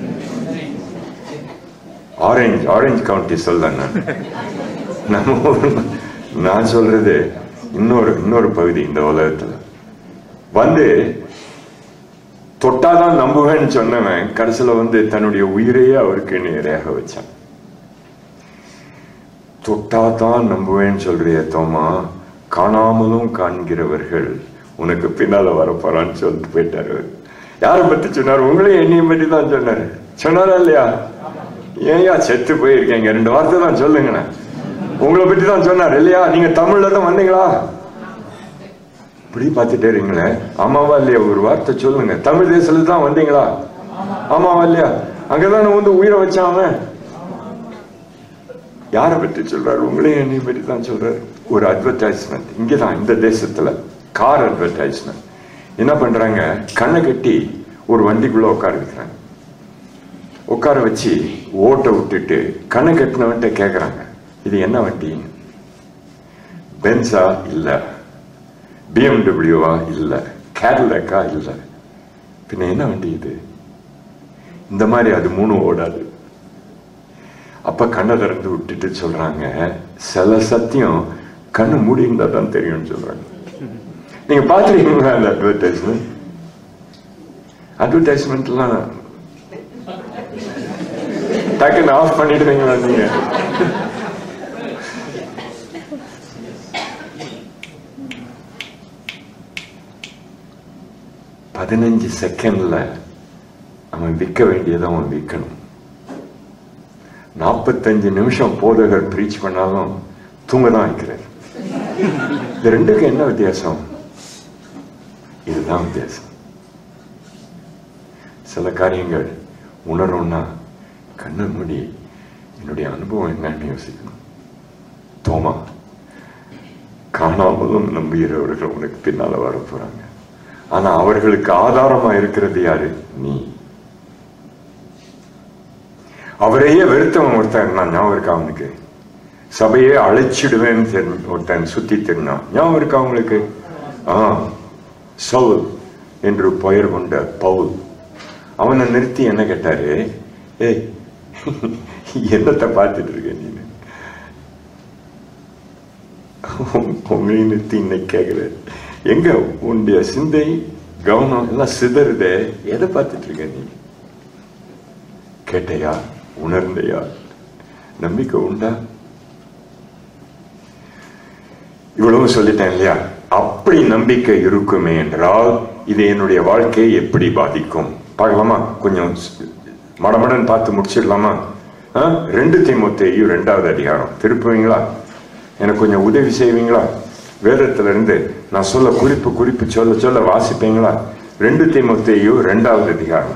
ஆரஞ்சு ஆரஞ்சு கவுண்டி சொல்ல நான் நம்ம ஊர் நான் சொல்றது இன்னொரு இன்னொரு பகுதி இந்த உலகத்துல வந்து தொட்டாதான் நம்புவேன்னு சொன்னவன் கடைசியில வந்து தன்னுடைய உயிரையே அவருக்கு நேரையாக வச்சான் தொட்டாதான் நம்புவேன்னு சொல்றிய தோமா காணாமலும் காண்கிறவர்கள் உனக்கு பின்னால வரப்போறான்னு சொல்லிட்டு போயிட்டாரு யாரை பத்தி சொன்னார் உங்களையும் என்னையும் பற்றி தான் சொன்னாரு சொன்னாரா இல்லையா ஏன்யா செத்து போயிருக்கீங்க ரெண்டு வார்த்தை தான் சொல்லுங்கண்ணே உங்களை பற்றி தான் சொன்னார் இல்லையா நீங்க தமிழ்ல தான் வந்தீங்களா இப்படி பார்த்துட்டே இருக்கீங்களே ஆமாவா இல்லையா ஒரு வார்த்தை சொல்லுங்க தமிழ் தேசத்துல தான் வந்தீங்களா ஆமாவா இல்லையா அங்கதானே வந்து உயிரை வச்சான் அவன் யாரை பற்றி சொல்றாரு உங்களையும் என்னையும் பற்றி தான் சொல்றாரு ஒரு அட்வர்டைஸ்மெண்ட் இங்கதான் இந்த தேசத்துல கார் அட்வர்டைஸ்மெண்ட் என்ன பண்றாங்க கண்ணை கட்டி ஒரு வண்டிக்குள்ள உட்கார வைக்கிறாங்க உட்கார வச்சு ஓட்ட விட்டுட்டு கண்ணை கட்டினவன்ட்ட கேக்குறாங்க இது என்ன வண்டி பென்ஸா இல்ல பிஎம்டபிள்யூவா இல்ல கேட்லக்கா இல்ல பின்ன என்ன வண்டி இது இந்த மாதிரி அது மூணு ஓடாது அப்ப கண்ணை திறந்து விட்டுட்டு சொல்றாங்க சில சத்தியம் கண்ணு மூடி இருந்தா தான் தெரியும்னு சொல்றாங்க நீங்க பாத்துருக்கீங்களா அந்த அட்வர்டைஸ்மெண்ட் அட்வர்டைஸ்மெண்ட்லாம் டக்குன்னு ஆஃப் பண்ணிடுவீங்களா நீங்க பதினஞ்சு செகண்ட்ல அவன் விற்க வேண்டியதை அவன் விற்கணும் நாற்பத்தஞ்சு நிமிஷம் போதகர் ப்ரீச் பண்ணாலும் தூங்க தான் வைக்கிறார் இந்த ரெண்டுக்கும் என்ன வித்தியாசம் இதுதான் வித்தியாசம் சில காரியங்கள் உணரும்னா கண்ணை மூடி என்னுடைய அனுபவம் என்னன்னு யோசிக்கணும் தோமா காணாமலும் நம்புகிறவர்கள் உனக்கு பின்னால வர போறாங்க ஆனா அவர்களுக்கு ஆதாரமா இருக்கிறது யாரு நீ அவரையே வெறுத்தவன் ஒருத்தன் நான் ஞாபகம் இருக்கா அவனுக்கு சபையே அழைச்சிடுவேன்னு தெரிஞ்ச- ஒருத்தன் சுத்தி திருநான் ஞாபகம் இருக்கா அவங்களுக்கு ஆ சவுல் என்று பெயர் கொண்ட பவுல் அவனை நிறுத்தி என்ன கேட்டாரு ஏய் என்னத்தை பார்த்துட்டு இருக்க நீ உங்களையும் நிறுத்தி இன்னைக்கு கேட்குற எங்க உன்னுடைய சிந்தை கவனம் எல்லாம் சிதறுதே எதை பார்த்துட்டு இருக்க நீ கேட்டையா உணர்ந்தையா நம்பிக்கை உண்டா இவ்வளவு சொல்லிட்டேன் இல்லையா அப்படி நம்பிக்கை இருக்குமே என்றால் இது என்னுடைய வாழ்க்கையை எப்படி பாதிக்கும் பார்க்கலாமா கொஞ்சம் ஸ்- மடமடன் பார்த்து முடிச்சிடலாமா ஆ? ரெண்டு தீமோத்தேயு ரெண்டாவது அதிகாரம் திருப்புவீங்களா எனக்கு கொஞ்சம் உதவி செய்வீங்களா வேதத்துல இருந்து நான் சொல்ல குறிப்பு குறிப்பு சொல்ல சொல்ல வாசிப்பீங்களா ரெண்டு தீமோத்தேயு ரெண்டாவது அதிகாரம்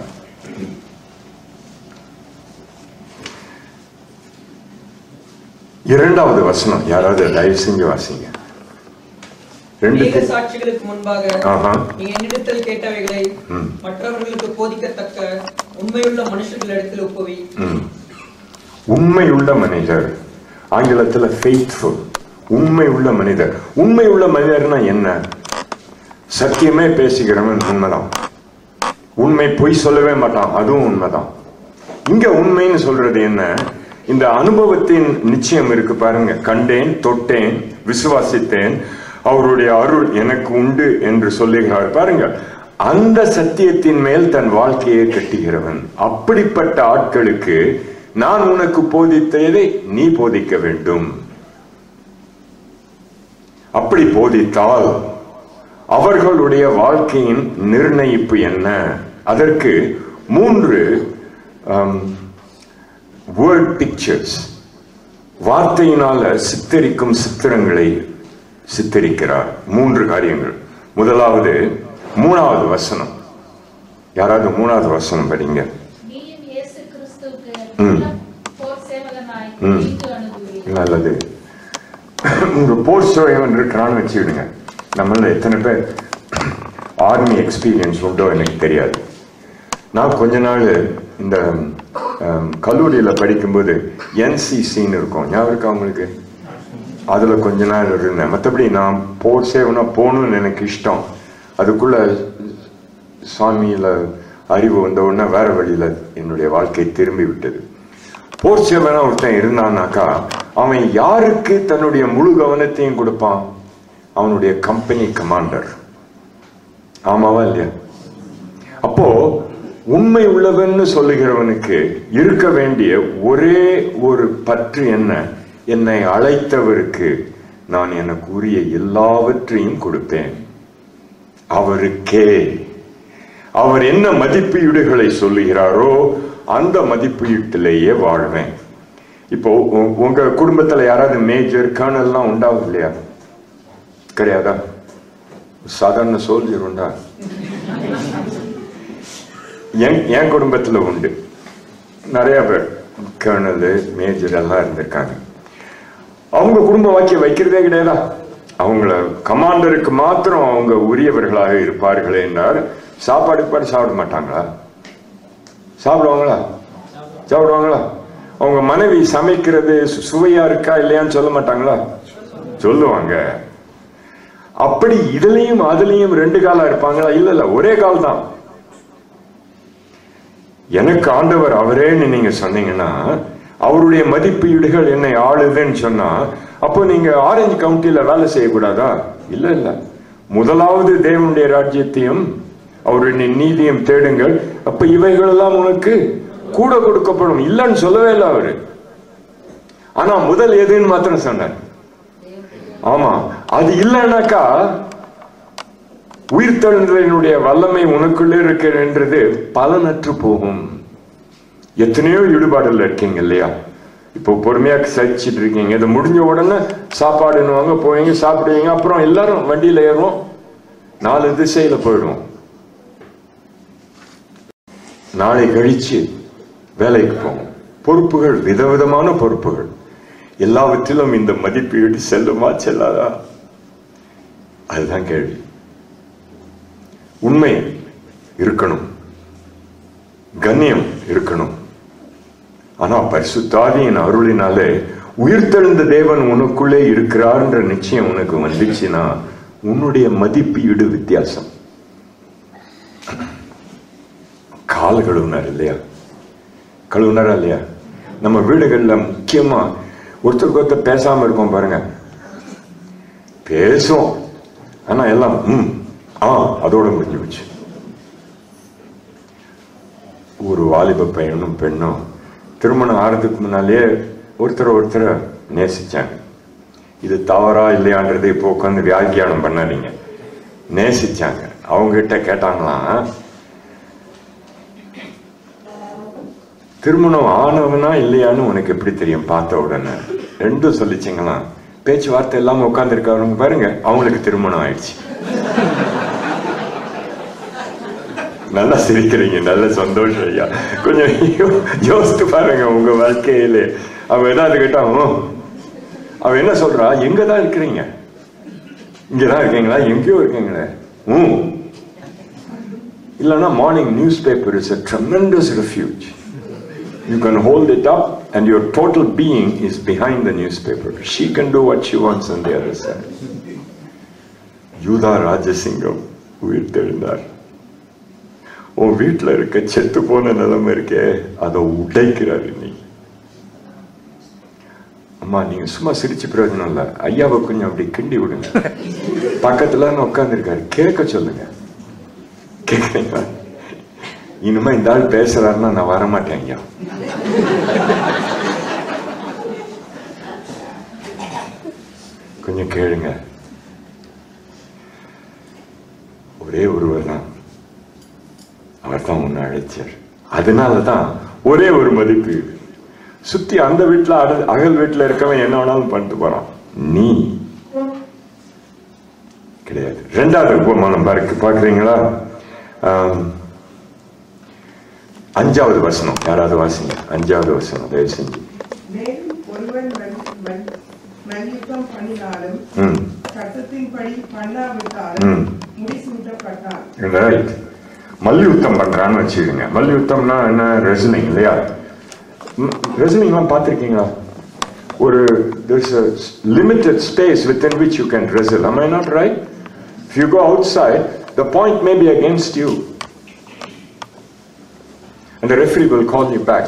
இரண்டாவது வசனம் யாராவது தயவு செஞ்சு வாசிங்க ரெண்டு அநேக தீ- சாட்சிகளுக்கு முன்பாக ஆஹா. நீ என்னிடத்தில் கேட்டவைகளை ம். மற்றவர்களுக்கு போதிக்கத்தக்க உண்மையுள்ள மனுஷர்களிடத்தில் ஒப்புவி ம். உண்மையுள்ள மனிதர் ஆங்கிலத்துல ஃபெய்த்ஃபுல் உண்மை உள்ள மனிதர் உண்மை உள்ள மனிதர்னா என்ன சத்தியமே பேசுகிறவன் உண்மைதான் உண்மை பொய் சொல்லவே மாட்டான் அதுவும் உண்மைதான் இங்க உண்மைன்னு சொல்றது என்ன இந்த அனுபவத்தின் நிச்சயம் இருக்கு பாருங்க கண்டேன் தொட்டேன் விசுவாசித்தேன் அவருடைய அருள் எனக்கு உண்டு என்று சொல்லுகிறார் பாருங்க அந்த சத்தியத்தின் மேல் தன் வாழ்க்கையை கட்டுகிறவன் அப்படிப்பட்ட ஆட்களுக்கு நான் உனக்கு போதித்ததை நீ போதிக்க வேண்டும் அப்படி போதித்தால் அவர்களுடைய வாழ்க்கையின் நிர்ணயிப்பு என்ன அதற்கு மூன்று வேர்ட் பிக்சர்ஸ் வார்த்தையினால சித்தரிக்கும் சித்திரங்களை சித்தரிக்கிறார் மூன்று காரியங்கள் முதலாவது மூணாவது வசனம் யாராவது மூணாவது வசனம் படிங்க நீயும் இயேசு கிறிஸ்துவுக்கு ம். போர் சேவகனாய் ம். மீண்டு அனுப்புவீர் நல்லது உங்க போர் சேவகன் இருக்கிறான்னு வச்சுக்கிடுங்க நம்மள எத்தனை பேர் ஆர்மி எக்ஸ்பீரியன்ஸ் உண்டோ எனக்கு தெரியாது நான் கொஞ்ச நாள் இந்த ஹம், கல்லூரியில படிக்கும்போது என்சிசின்னு இருக்கும் ஞாபகம் இருக்கா உங்களுக்கு அதுல கொஞ்ச நாள் இருந்தேன் மற்றபடி நான் போர் சேவனா போகணும்னு எனக்கு இஷ்டம் அதுக்குள்ள சாமியில அறிவு வந்த உடனே வேற வழியில என்னுடைய வாழ்க்கை திரும்பி விட்டது போர் சேவனா ஒருத்தன் இருந்தான்னாக்கா அவன் யாருக்கு தன்னுடைய முழு கவனத்தையும் கொடுப்பான் அவனுடைய கம்பெனி கமாண்டர் ஆமாவா இல்லையா அப்போ உண்மை உள்ளவன்னு சொல்லுகிறவனுக்கு இருக்க வேண்டிய ஒரே ஒரு பற்று என்ன என்னை அழைத்தவருக்கு நான் எனக்கு உரிய எல்லாவற்றையும் கொடுப்பேன் அவருக்கே அவர் என்ன மதிப்பீடுகளை சொல்லுகிறாரோ அந்த மதிப்பீட்டிலேயே வாழ்வேன் இப்போ உ- உங்க குடும்பத்துல யாராவது மேஜர் கர்னல்லாம் உண்டாகும் இல்லையா கிடையாதா சாதாரண சோல்ஜர் உண்டா என் என் குடும்பத்துல உண்டு நிறைய பேர் கர்னல் மேஜர் எல்லாம் இருந்திருக்காங்க அவங்க குடும்ப வாக்கியம் வைக்கிறதே கிடையாதா அவங்கள கமாண்டருக்கு மாத்திரம் அவங்க உரியவர்களாக இருப்பார்கள் என்றால் சாப்பாடு பாடு சாப்பிட மாட்டாங்களா சாப்பிடுவாங்களா சாப்பிடுவாங்களா அவங்க மனைவி சமைக்கிறது சு- சுவையா இருக்கா இல்லையான்னு சொல்ல மாட்டாங்களா சொல்லுவாங்க அப்படி இதுலயும் அதுலயும் ரெண்டு காலம் இருப்பாங்களா இல்ல இல்ல ஒரே கால் தான் எனக்கு ஆண்டவர் அவரேன்னு நீங்க சொன்னீங்கன்னா அவருடைய மதிப்பீடுகள் என்னை ஆளுதுன்னு சொன்னா அப்போ நீங்க ஆரஞ்சு கவுண்டியில வேலை செய்யக்கூடாதா இல்ல இல்ல முதலாவது தேவனுடைய ராஜ்யத்தையும் அவருடைய நீதியும் தேடுங்கள் அப்ப இவைகள் எல்லாம் உனக்கு கூட கொடுக்கப்படும் இல்லைன்னு சொல்லவே இல்லை அவரு ஆனா முதல் எதுன்னு மாத்திரம் சொன்னார் ஆமா அது இல்லைன்னாக்கா உயிர்த்தெழுந்தலினுடைய வல்லமை உனக்குள்ளே இருக்கிறன்றது பலனற்று போகும் எத்தனையோ ஈடுபாடுல இருக்கீங்க இல்லையா இப்போ பொறுமையா சகிச்சிட்டு இருக்கீங்க இது முடிஞ்ச உடனே சாப்பாடுன்னுவாங்க போவீங்க சாப்பிடுவீங்க அப்புறம் எல்லாரும் வண்டியில ஏறுவோம் நாலு திசையில போயிடுவோம் நாளை கழிச்சு வேலைக்கு போவோம் பொறுப்புகள் விதவிதமான பொறுப்புகள் எல்லாவற்றிலும் இந்த மதிப்பீடு செல்லுமா செல்லாதா அதுதான் கேள்வி உண்மை இருக்கணும் கண்ணியம் இருக்கணும் ஆனா பரிசுத்தாவியின் அருளினாலே உயிர்த்தெழுந்த தேவன் உனக்குள்ளே இருக்கிறார்ன்ற நிச்சயம் உனக்கு வந்துச்சுன்னா உன்னுடைய மதிப்பீடு வித்தியாசம் கால் கழுவுனார் இல்லையா கழுவுனாரா இல்லையா நம்ம வீடுகள்ல முக்கியமா ஒருத்தருக்கு ஒருத்தர் பேசாம இருக்கோம் பாருங்க பேசும் ஆனா எல்லாம் ம் ஆ அதோட முடிஞ்சு போச்சு ஒரு வாலிப பையனும் பெண்ணும் திருமணம் ஆறதுக்கு முன்னாலேயே ஒருத்தர் ஒருத்தர் நேசிச்சாங்க இது தவறா இல்லையான்றதை இப்போ உட்காந்து வியாக்கியானம் பண்ணாதீங்க நேசிச்சாங்க அவங்க கிட்ட கேட்டாங்களாம் திருமணம் ஆனவனா இல்லையான்னு உனக்கு எப்படி தெரியும் பார்த்த உடனே ரெண்டும் சொல்லிச்சிங்களாம் பேச்சுவார்த்தை இல்லாம உட்காந்துருக்காங்க பாருங்க அவங்களுக்கு திருமணம் ஆயிடுச்சு நல்லா சிரிக்கிறீங்க நல்ல சந்தோஷம் ஐயா கொஞ்சம் யோ- யோசித்து பாருங்க உங்க வாழ்க்கையிலே அவ ஏதாவது கேட்டா "ம்." அவ என்ன சொல்றா எங்க தான் இருக்கிறீங்க இங்கதான் இருக்கீங்களா எங்கேயோ இருக்கீங்களே ம் இல்லைன்னா morning newspaper is a tremendous refuge you can hold it up and your total being is behind the newspaper she can do what she wants on the other side யூதா ராஜசிங்கம் உயிர் தெழுந்தார் உன் வீட்டுல இருக்க செத்து போன நிலைமை இருக்கே அதை உடைக்கிறார் இன்னைக்கு அம்மா நீங்க சும்மா சிரிச்சு பிரயோஜனம் இல்ல ஐயாவை கொஞ்சம் அப்படி கிண்டி விடுங்க பக்கத்துல உட்காந்துருக்காரு கேட்க சொல்லுங்க கேட்குறீங்களா இனிமே இந்த ஆள் பேசுறாருன்னா நான் வரமாட்டேன் ஐயா கொஞ்சம் கேளுங்க ஒரே ஒருவர் தான் அவர் தான் உன்னை அழைச்சார் அதனால தான் ஒரே ஒரு மதிப்பு இது. சுத்தி அந்த வீட்டுல அட அகல் வீட்டுல இருக்கவன் என்ன வேணாலும் பண்ணிட்டு போறான் நீ கிடையாது ரெண்டாவது உபமானம் பாருக்கு பாக்குறீங்களா ஆம், அஞ்சாவது வசனம் யாராவது வாசிங்க அஞ்சாவது வசனம் தயவு செஞ்சு மேலும் ஒருவன் மன்- மன்- மல்யுத்தம் பண்ணினாலும் ம் சட்டத்தின்படி பண்ணாவிட்டாலும் ம். முடிசூட்டப்பட்டான் ரைட் மல்யுத்தம் பண்றான்னு வச்சுக்கோங்க மல்யுத்தம்னா என்ன ரெசனிங் இல்லையா ரெசனிங்லாம் பார்த்துருக்கீங்களா ஒரு there's a limited space within which you can wrestle am i not right if you go outside the point may be against you and the referee will call you back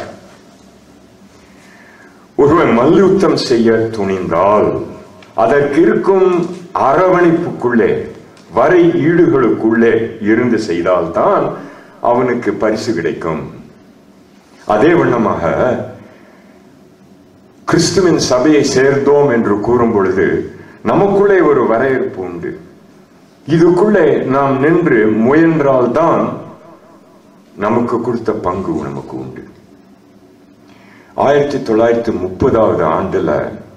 ஒருவன் மல்யுத்தம் செய்ய துணிந்தால் அதற்கு இருக்கும் அரவணைப்புக்குள்ளே வரை ஈடுகளுக்குள்ளே இருந்து செய்தால்தான் அவனுக்கு பரிசு கிடைக்கும் அதே வண்ணமாக கிறிஸ்துவின் சபையை சேர்ந்தோம் என்று கூறும் பொழுது நமக்குள்ளே ஒரு வரையறுப்பு உண்டு இதுக்குள்ளே நாம் நின்று முயன்றால்தான் நமக்கு கொடுத்த பங்கு நமக்கு உண்டு ஆயிரத்தி தொள்ளாயிரத்தி முப்பதாவது ஆண்டுல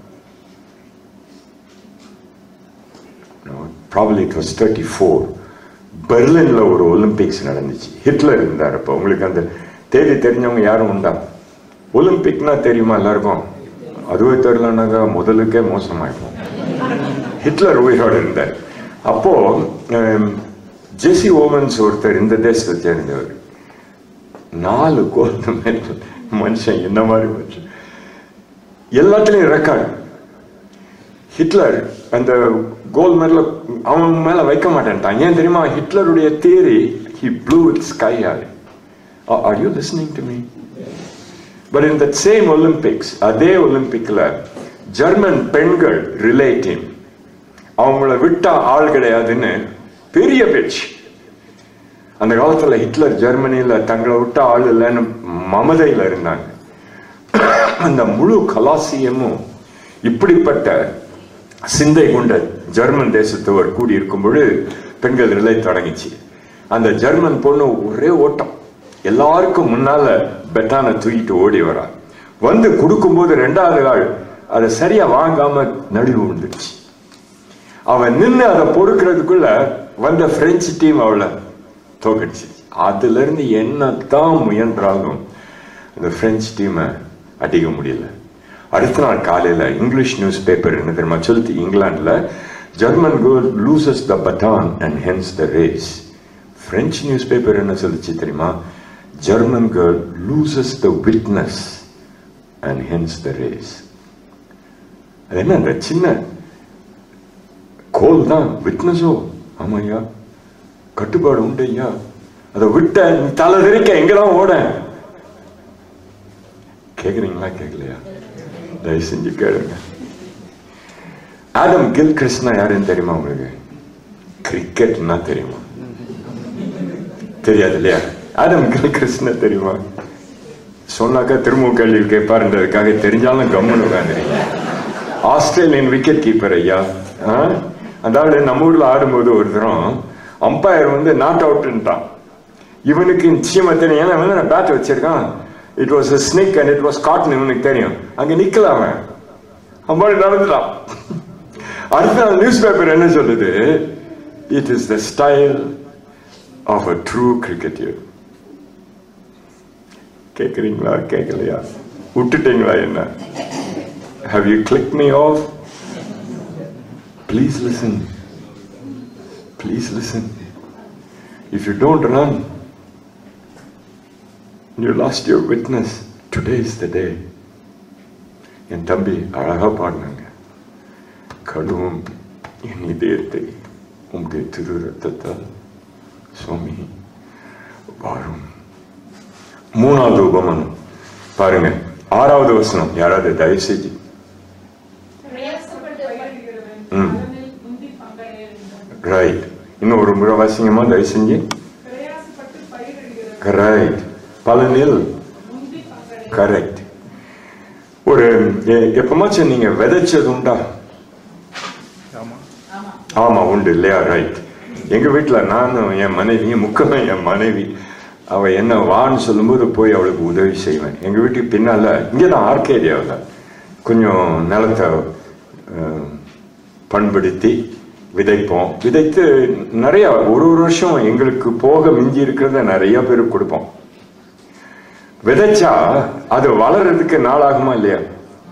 probably it was thirty four பெர்லின்ல ஒரு ஒலிம்பிக்ஸ் நடந்துச்சு ஹிட்லர் இருந்தார் அப்போ உங்களுக்கு அந்த தேதி தெரிஞ்சவங்க யாரும் உண்டா ஒலிம்பிக்னா தெரியுமா எல்லாருக்கும் அதுவே தெரியலனாக்கா முதலுக்கே மோசமாயிடும் ஹிட்லர் உயிரோடு இருந்தார் அப்போ ஹம், ஜெசி ஓவன்ஸ் ஒருத்தர் இந்த தேசத்தை சேர்ந்தவர் நாலு கோல்டு மெடல் மனுஷன் என்ன மாதிரி மனுஷன் எல்லாத்துலயும் ரெக்கார்டு ஹிட்லர் அந்த கோல்ட் மெடல் அவன் மேல வைக்க மாட்டேன்ட்டான் ஏன் தெரியுமா ஹிட்லருடைய theory he blue it sky are are you listening to me but in that same Olympics அதே ஒலிம்பிக்ல ஜெர்மன் பெண்கள் ரிலே டீம் அவங்கள விட்டா ஆள் கிடையாதுன்னு பெரிய பேச்சு அந்த காலத்துல ஹிட்லர் ஜெர்மனியில தங்களை விட்ட ஆள் இல்லைன்னு மமதையில இருந்தாங்க அந்த முழு கலாசியமும் இப்படிப்பட்ட சிந்தை கொண்ட ஜெர்மன் தேசத்தவர் கூடி இருக்கும் பொழுது பெண்கள் ரிலே தொடங்கிச்சு அந்த ஜெர்மன் பொண்ணு ஒரே ஓட்டம் எல்லாருக்கும் முன்னால பெட்டானை தூக்கிட்டு ஓடி வரா வந்து கொடுக்கும்போது ரெண்டாவது ஆள் அதை சரியா வாங்காம நடுவு விழுந்துருச்சு அவன் நின்று அதை பொறுக்கிறதுக்குள்ள வந்த பிரெஞ்சு டீம் அவளை தோக்கடிச்சு அதுல இருந்து என்னத்தான் முயன்றாலும் அந்த பிரெஞ்சு டீமை அடிக்க முடியல அடுத்த நாள் காலையில இங்கிலீஷ் நியூஸ் பேப்பர் என்ன தெரியுமா சொல்லுது இங்கிலாந்துல German girl loses the baton and hence the race French newspaper என்ன சொல்லுச்சு தெரியுமா German girl loses the witness and hence the race அது என்ன அந்த சின்ன கோல் தான் விட்னஸோ ஆமாய்யா கட்டுப்பாடு உண்டு ஐயா அதை விட்ட நீ தலை தெரிக்க எங்கதான் ஓட கேக்குறீங்களா கேட்கலையா தயவு செஞ்சு கேளுங்க ஆடம் கில் கிருஷ்ணா யாருன்னு தெரியுமா உங்களுக்கு கிரிக்கெட்னா தெரியுமா தெரியாது இல்லையா ஆடம் கில் கிருஷ்ணா தெரியுமா சொன்னாக்கா திரும்ப கேள்வி கேட்பாருன்றதுக்காக தெரிஞ்சாலும் கம்முன்னு உட்காந்துருங்க ஆஸ்திரேலியன் விக்கெட் கீப்பர் ஐயா ஆ? அதாவது நம்ம ஊர்ல ஆடும்போது ஒரு தரம் அம்பையர் வந்து நாட் அவுட்ன்ட்டான் இவனுக்கு நிச்சயமா தெரியும் ஏன்னா வந்து நான் பேட் வச்சிருக்கான் it was snick and it was caught on இவனுக்கு தெரியும் அங்க நிக்கல அவன் அம்பாடி நடந்துட்டான் அடுத்த நாள் நியூஸ் பேப்பர் என்ன சொல்லுது it is the style of a true cricketer கேக்குறீங்களா கேட்கலையா விட்டுட்டீங்களா என்ன Have you clicked me off? Please listen. Please listen. If you don't run, you lost your witness. Today is the day. என் தம்பி அழகா பாடினாங்க கழுவும் என் இதயத்தை உங்களுடைய திரு ரத்தத்தால் சுவாமி வாழும் மூணாவது உபமனம் பாருங்க ஆறாவது வசனம் யாராவது தயவு செஞ்சு ம் பலனில் முந்தி பங்கடைகின்றன ரைட் இன்னும் ஒரு முறை வாசிங்கம்மா தயவு செஞ்சு பிரயாசப்பட்டு பயிரிடுகிறது ரைட் பலனில் முந்தி பங்கடை கரெக்ட் ஒரு எ- எப்பமாச்சும் நீங்க விதைச்சது உண்டா ஆமா ஆமா ஆமா உண்டு இல்லையா ரைட் எங்க வீட்டுல நானும் என் மனைவியும் முக்கியமா என் மனைவி அவ என்ன வான்னு சொல்லும்போது போய் அவளுக்கு உதவி செய்வேன் எங்க வீட்டுக்கு பின்னால இங்கதான் ஆர்கேரியாவில் கொஞ்சம் நிலத்தை அஹ், பண்படுத்தி விதைப்போம் விதைத்து நிறைய ஒரு ஒரு வருஷம் எங்களுக்கு போக மிஞ்சி இருக்கிறத நிறைய பேருக்கு கொடுப்போம் விதைச்சா அது வளர்றதுக்கு நாளாகுமா இல்லையா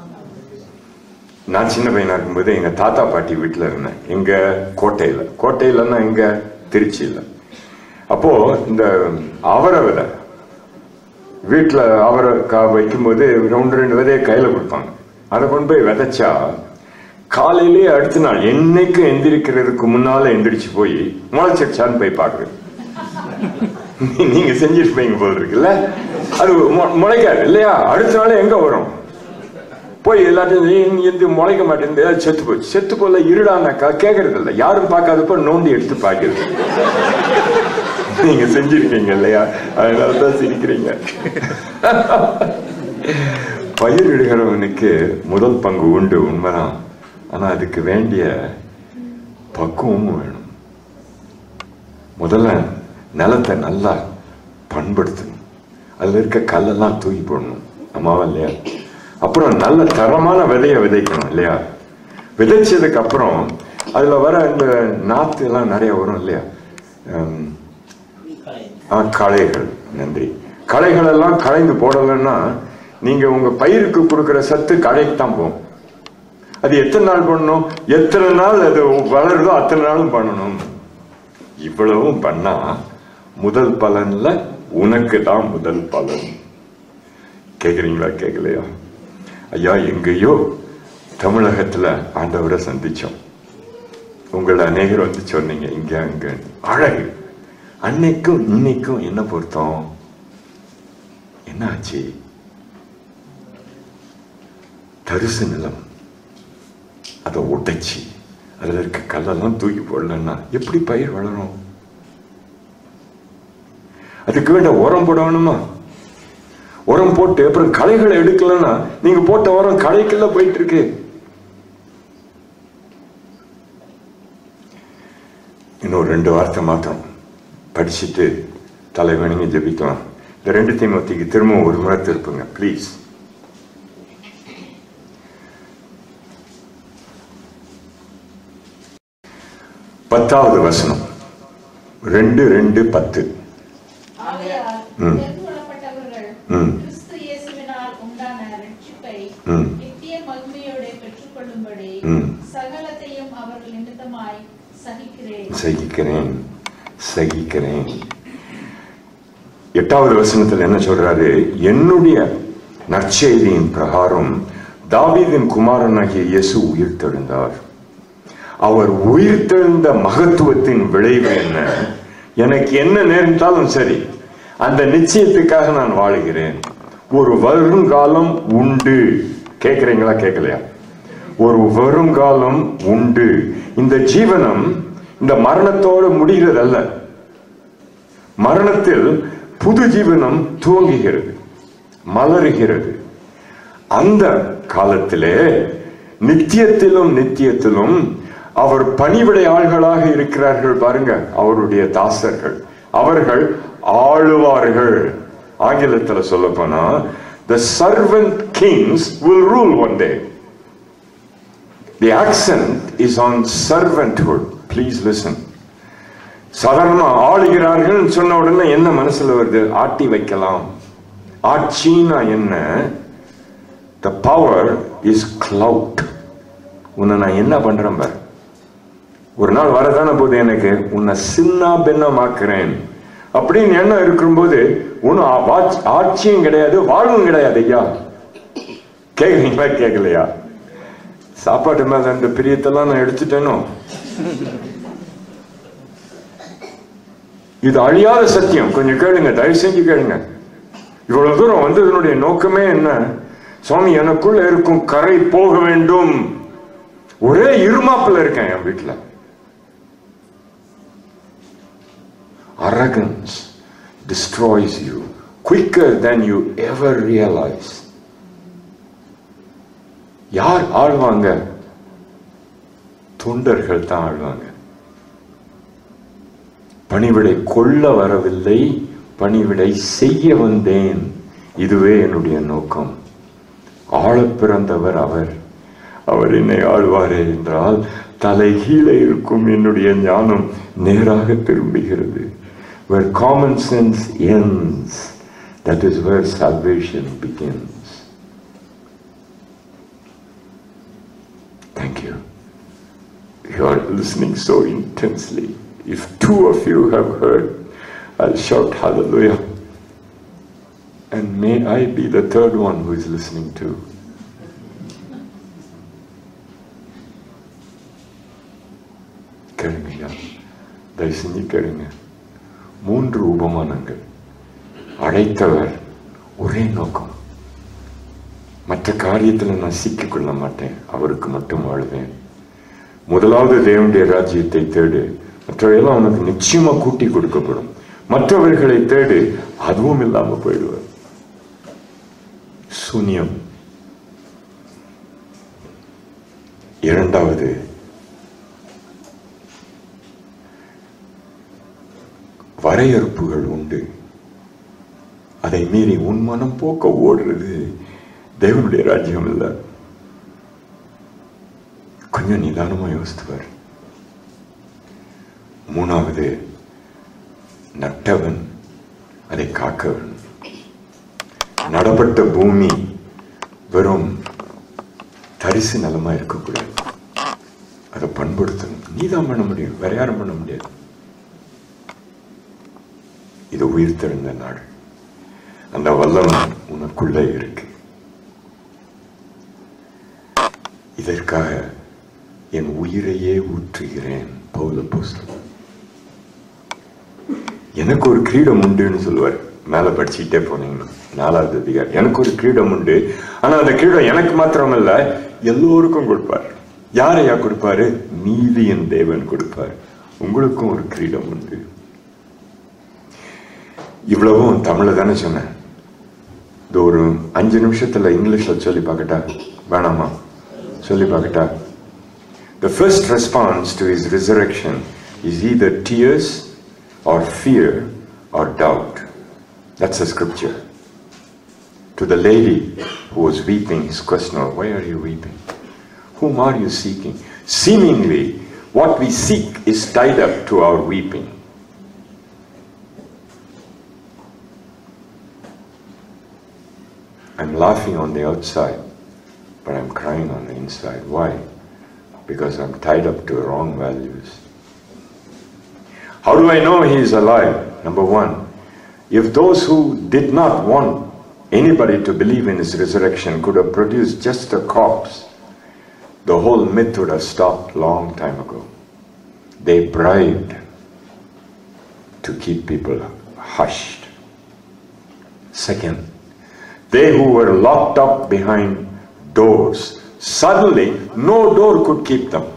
நான் சின்ன பையனா இருக்கும்போது எங்க தாத்தா பாட்டி வீட்டுல இருந்தேன் எங்க கோட்டையில கோட்டையிலன்னா எங்க திருச்சியில அப்போ இந்த அவரை விதை வீட்டுல அவரை கா வைக்கும்போது ரெண்டு ரெண்டு விதையை கையில கொடுப்பாங்க அதை கொண்டு போய் விதைச்சா காலையிலேயே அடுத்த நாள் என்னைக்கும் எந்திரிக்கிறதுக்கு முன்னால எந்திரிச்சு போய் முளைச்சிருச்சான்னு போய் பாக்குறது நீங்க செஞ்சிருப்பீங்க போல இருக்குல்ல அது மு- முளைக்காது இல்லையா அடுத்த நாள் எங்க வரும் போய் எல்லாத்தையும் எந்த முளைக்க மாட்டேங்குது ஏதாவது செத்து போச்சு செத்து போல இருடானாக்கா கேட்கறது இல்லை யாரும் பார்க்காதப்ப நோண்டி எடுத்து பார்க்கிறது நீங்க செஞ்சிருக்கீங்க இல்லையா அதனால தான் சிரிக்கிறீங்க பயிரிடுகிறவனுக்கு முதல் பங்கு உண்டு உண்மைதான் ஆனா அதுக்கு வேண்டிய பக்குவமும் வேணும் முதல்ல நிலத்தை நல்லா பண்படுத்தணும் அதுல இருக்க கல்லெல்லாம் தூக்கி போடணும் ஆமாவா இல்லையா அப்புறம் நல்ல தரமான விதைய விதைக்கணும் இல்லையா விதைச்சதுக்கு அப்புறம் அதுல வர இந்த நாத்து எல்லாம் நிறைய வரும் இல்லையா ஹம், ஆ, களைகள் நன்றி களைகள் எல்லாம் களைந்து போடலைன்னா நீங்க உங்க பயிருக்கு கொடுக்கிற சத்து களைக்கு தான் போகும் அது எத்தனை நாள் பண்ணணும் எத்தனை நாள் அது வளருதோ அத்தனை நாளும் பண்ணணும் இவ்வளவும் பண்ணா முதல் பலன்ல உனக்கு தான் முதல் பலன் கேக்குறீங்களா கேட்கலையா ஐயா எங்கேயோ தமிழகத்துல ஆண்டவரை சந்திச்சோம் உங்களை அநேகர் வந்து சொன்னீங்க இங்க அங்க அழகு அன்னைக்கும் இன்னைக்கும் என்ன பொருத்தம் என்ன ஆச்சு தரிசு நிலம் அதை உடைச்சி அதுல இருக்க கல்லெல்லாம் தூக்கி போடலன்னா எப்படி பயிர் வளரும் அதுக்கு வேண்ட உரம் போடணுமா உரம் போட்டு அப்புறம் களைகளை எடுக்கலன்னா நீங்க போட்ட உரம் களைக்குள்ள போயிட்டு இருக்கு இன்னும் ரெண்டு வார்த்தை மாத்திரம் படிச்சுட்டு தலைவனிங்க ஜெபிக்கலாம் இந்த ரெண்டு தீமத்திக்கு திரும்ப ஒரு முறை திருப்புங்க ப்ளீஸ் பத்தாவது வசனம் ரெண்டு ரெண்டு பத்து ஆகையால் ம். தெரிந்து கொள்ளப்பட்டவர்கள் ம். கிறிஸ்து இயேசுவினால் உண்டான ரட்சிப்பை ம். நித்திய மகிமையோட பெற்றுக்கொள்ளும்படி ம். சகலத்தையும் அவர்கள் நிமித்தமாய் சகிக்கிறேன் சகிக்கிறேன் சகிக்கிறேன் எட்டாவது வசனத்தில் என்ன சொல்றாரு என்னுடைய நற்செய்தியின் பிரகாரம் தாவீதின் குமாரனாகிய இயேசு உயிர்த்தெழுந்தார் அவர் உயிர்த்தெழுந்த மகத்துவத்தின் விளைவு என்ன எனக்கு என்ன நேர்ந்தாலும் சரி அந்த நிச்சயத்துக்காக நான் வாழுகிறேன் ஒரு வருங்காலம் உண்டு கேக்குறீங்களா கேட்கலையா ஒரு வருங்காலம் உண்டு இந்த ஜீவனம் இந்த மரணத்தோடு முடிகிறதல்ல மரணத்தில் புது ஜீவனம் துவங்குகிறது மலருகிறது அந்த காலத்திலே நித்தியத்திலும் நித்தியத்திலும் அவர் பணிவிடை ஆள்களாக இருக்கிறார்கள் பாருங்க அவருடைய தாசர்கள் அவர்கள் ஆளுவார்கள் ஆங்கிலத்துல சொல்ல போனா the servant kings will rule one day the accent is on servanthood please listen சாதாரணமா ஆளுகிறார்கள் சொன்ன உடனே என்ன மனசுல வருது ஆட்டி வைக்கலாம் ஆட்சின்னா என்ன த பவர் இஸ் கிளவுட் உன்னை நான் என்ன பண்றேன் பாரு ஒரு நாள் வரதான போது எனக்கு உன்னை சின்ன பின்னமாக்குறேன் அப்படின்னு எண்ணம் இருக்கும்போது ஒன்னும் ஆட்சியும் கிடையாது வாழ்வும் கிடையாது ஐயா கேக்குறீங்களா கேட்கலையா சாப்பாட்டு மேல அந்த பிரியத்தெல்லாம் நான் எடுத்துட்டேனோ இது அழியாத சத்தியம் கொஞ்சம் கேளுங்க தயவு செஞ்சு கேளுங்க இவ்வளவு தூரம் வந்ததனுடைய நோக்கமே என்ன சுவாமி எனக்குள்ள இருக்கும் கரை போக வேண்டும் ஒரே இருமாப்புல இருக்கேன் என் வீட்டுல arrogance destroys you quicker than you ever realize யார் ஆழ்வாங்க தொண்டர்கள் தான் ஆழ்வாங்க பணிவிடை கொள்ள வரவில்லை பணிவிடை செய்ய வந்தேன் இதுவே என்னுடைய நோக்கம் ஆளப் பிறந்தவர் அவர் அவர் என்னை ஆழ்வாரே என்றால் தலை கீழே இருக்கும் என்னுடைய ஞானம் நேராக திரும்புகிறது where common sense ends that is where salvation begins thank you you are listening so intensely if two of you have heard i'll shout hallelujah and may i be the third one who is listening too கேளுங்கய்யா தயவு செஞ்சு கேளுங்க மூன்று உபமானங்கள் அழைத்தவர் ஒரே நோக்கம் மற்ற காரியத்தில் நான் சிக்கிக்கொள்ள மாட்டேன் அவருக்கு மட்டும் வாழ்வேன் முதலாவது தேவனுடைய ராஜ்யத்தை தேடு மற்றவையெல்லாம் உனக்கு நிச்சயமா கூட்டி கொடுக்கப்படும் மற்றவர்களை தேடு அதுவும் இல்லாம போயிடுவார் சூன்யம் இரண்டாவது வரையறுப்புகள் உண்டு அதை மீறி உன் மனம் போக்க ஓடுறது தேவனுடைய ராஜ்யம் இல்லை கொஞ்சம் நிதானமா யோசித்துவார் மூணாவது நட்டவன் அதை காக்கவன் நடப்பட்ட பூமி வெறும் தரிசு நிலமா இருக்கக்கூடாது அதை பண்படுத்தணும் நீதான் பண்ண முடியும் வேற யாரும் பண்ண முடியாது இது உயிர்த்தெழுந்த நாள் அந்த வல்லமை உனக்குள்ள இருக்கு இதற்காக என் உயிரையே ஊற்றுகிறேன் பௌல புஸ்தகம் எனக்கு ஒரு கிரீடம் உண்டுன்னு சொல்லுவார் மேல படிச்சுக்கிட்டே போனீங்கன்னா நாலாவது அதிகாரம் எனக்கு ஒரு கிரீடம் உண்டு ஆனா அந்த கிரீடம் எனக்கு மாத்திரமல்ல எல்லோருக்கும் கொடுப்பார் யாரையா கொடுப்பாரு நீதியின் தேவன் கொடுப்பார் உங்களுக்கும் ஒரு கிரீடம் உண்டு இவ்வளவும் தமிழ்ல தானே சொன்னேன் இது ஒரு அஞ்சு நிமிஷத்துல இங்கிலீஷ்ல சொல்லி பார்க்கட்டா வேணாமா சொல்லி பார்க்கட்டா The first response to his resurrection is either tears or fear or doubt. That's the scripture. To the lady who was weeping, his question was, Why are you weeping? Whom are you seeking? Seemingly, what we seek is tied up to our weeping. I'm laughing on the outside, but I'm crying on the inside. Why? Because I'm tied up to wrong values. How do I know he is alive? Number one, if those who did not want anybody to believe in his resurrection could have produced just a corpse, the whole myth would have stopped long time ago. They bribed to keep people hushed. Second, they who were locked up behind doors, suddenly no door could keep them.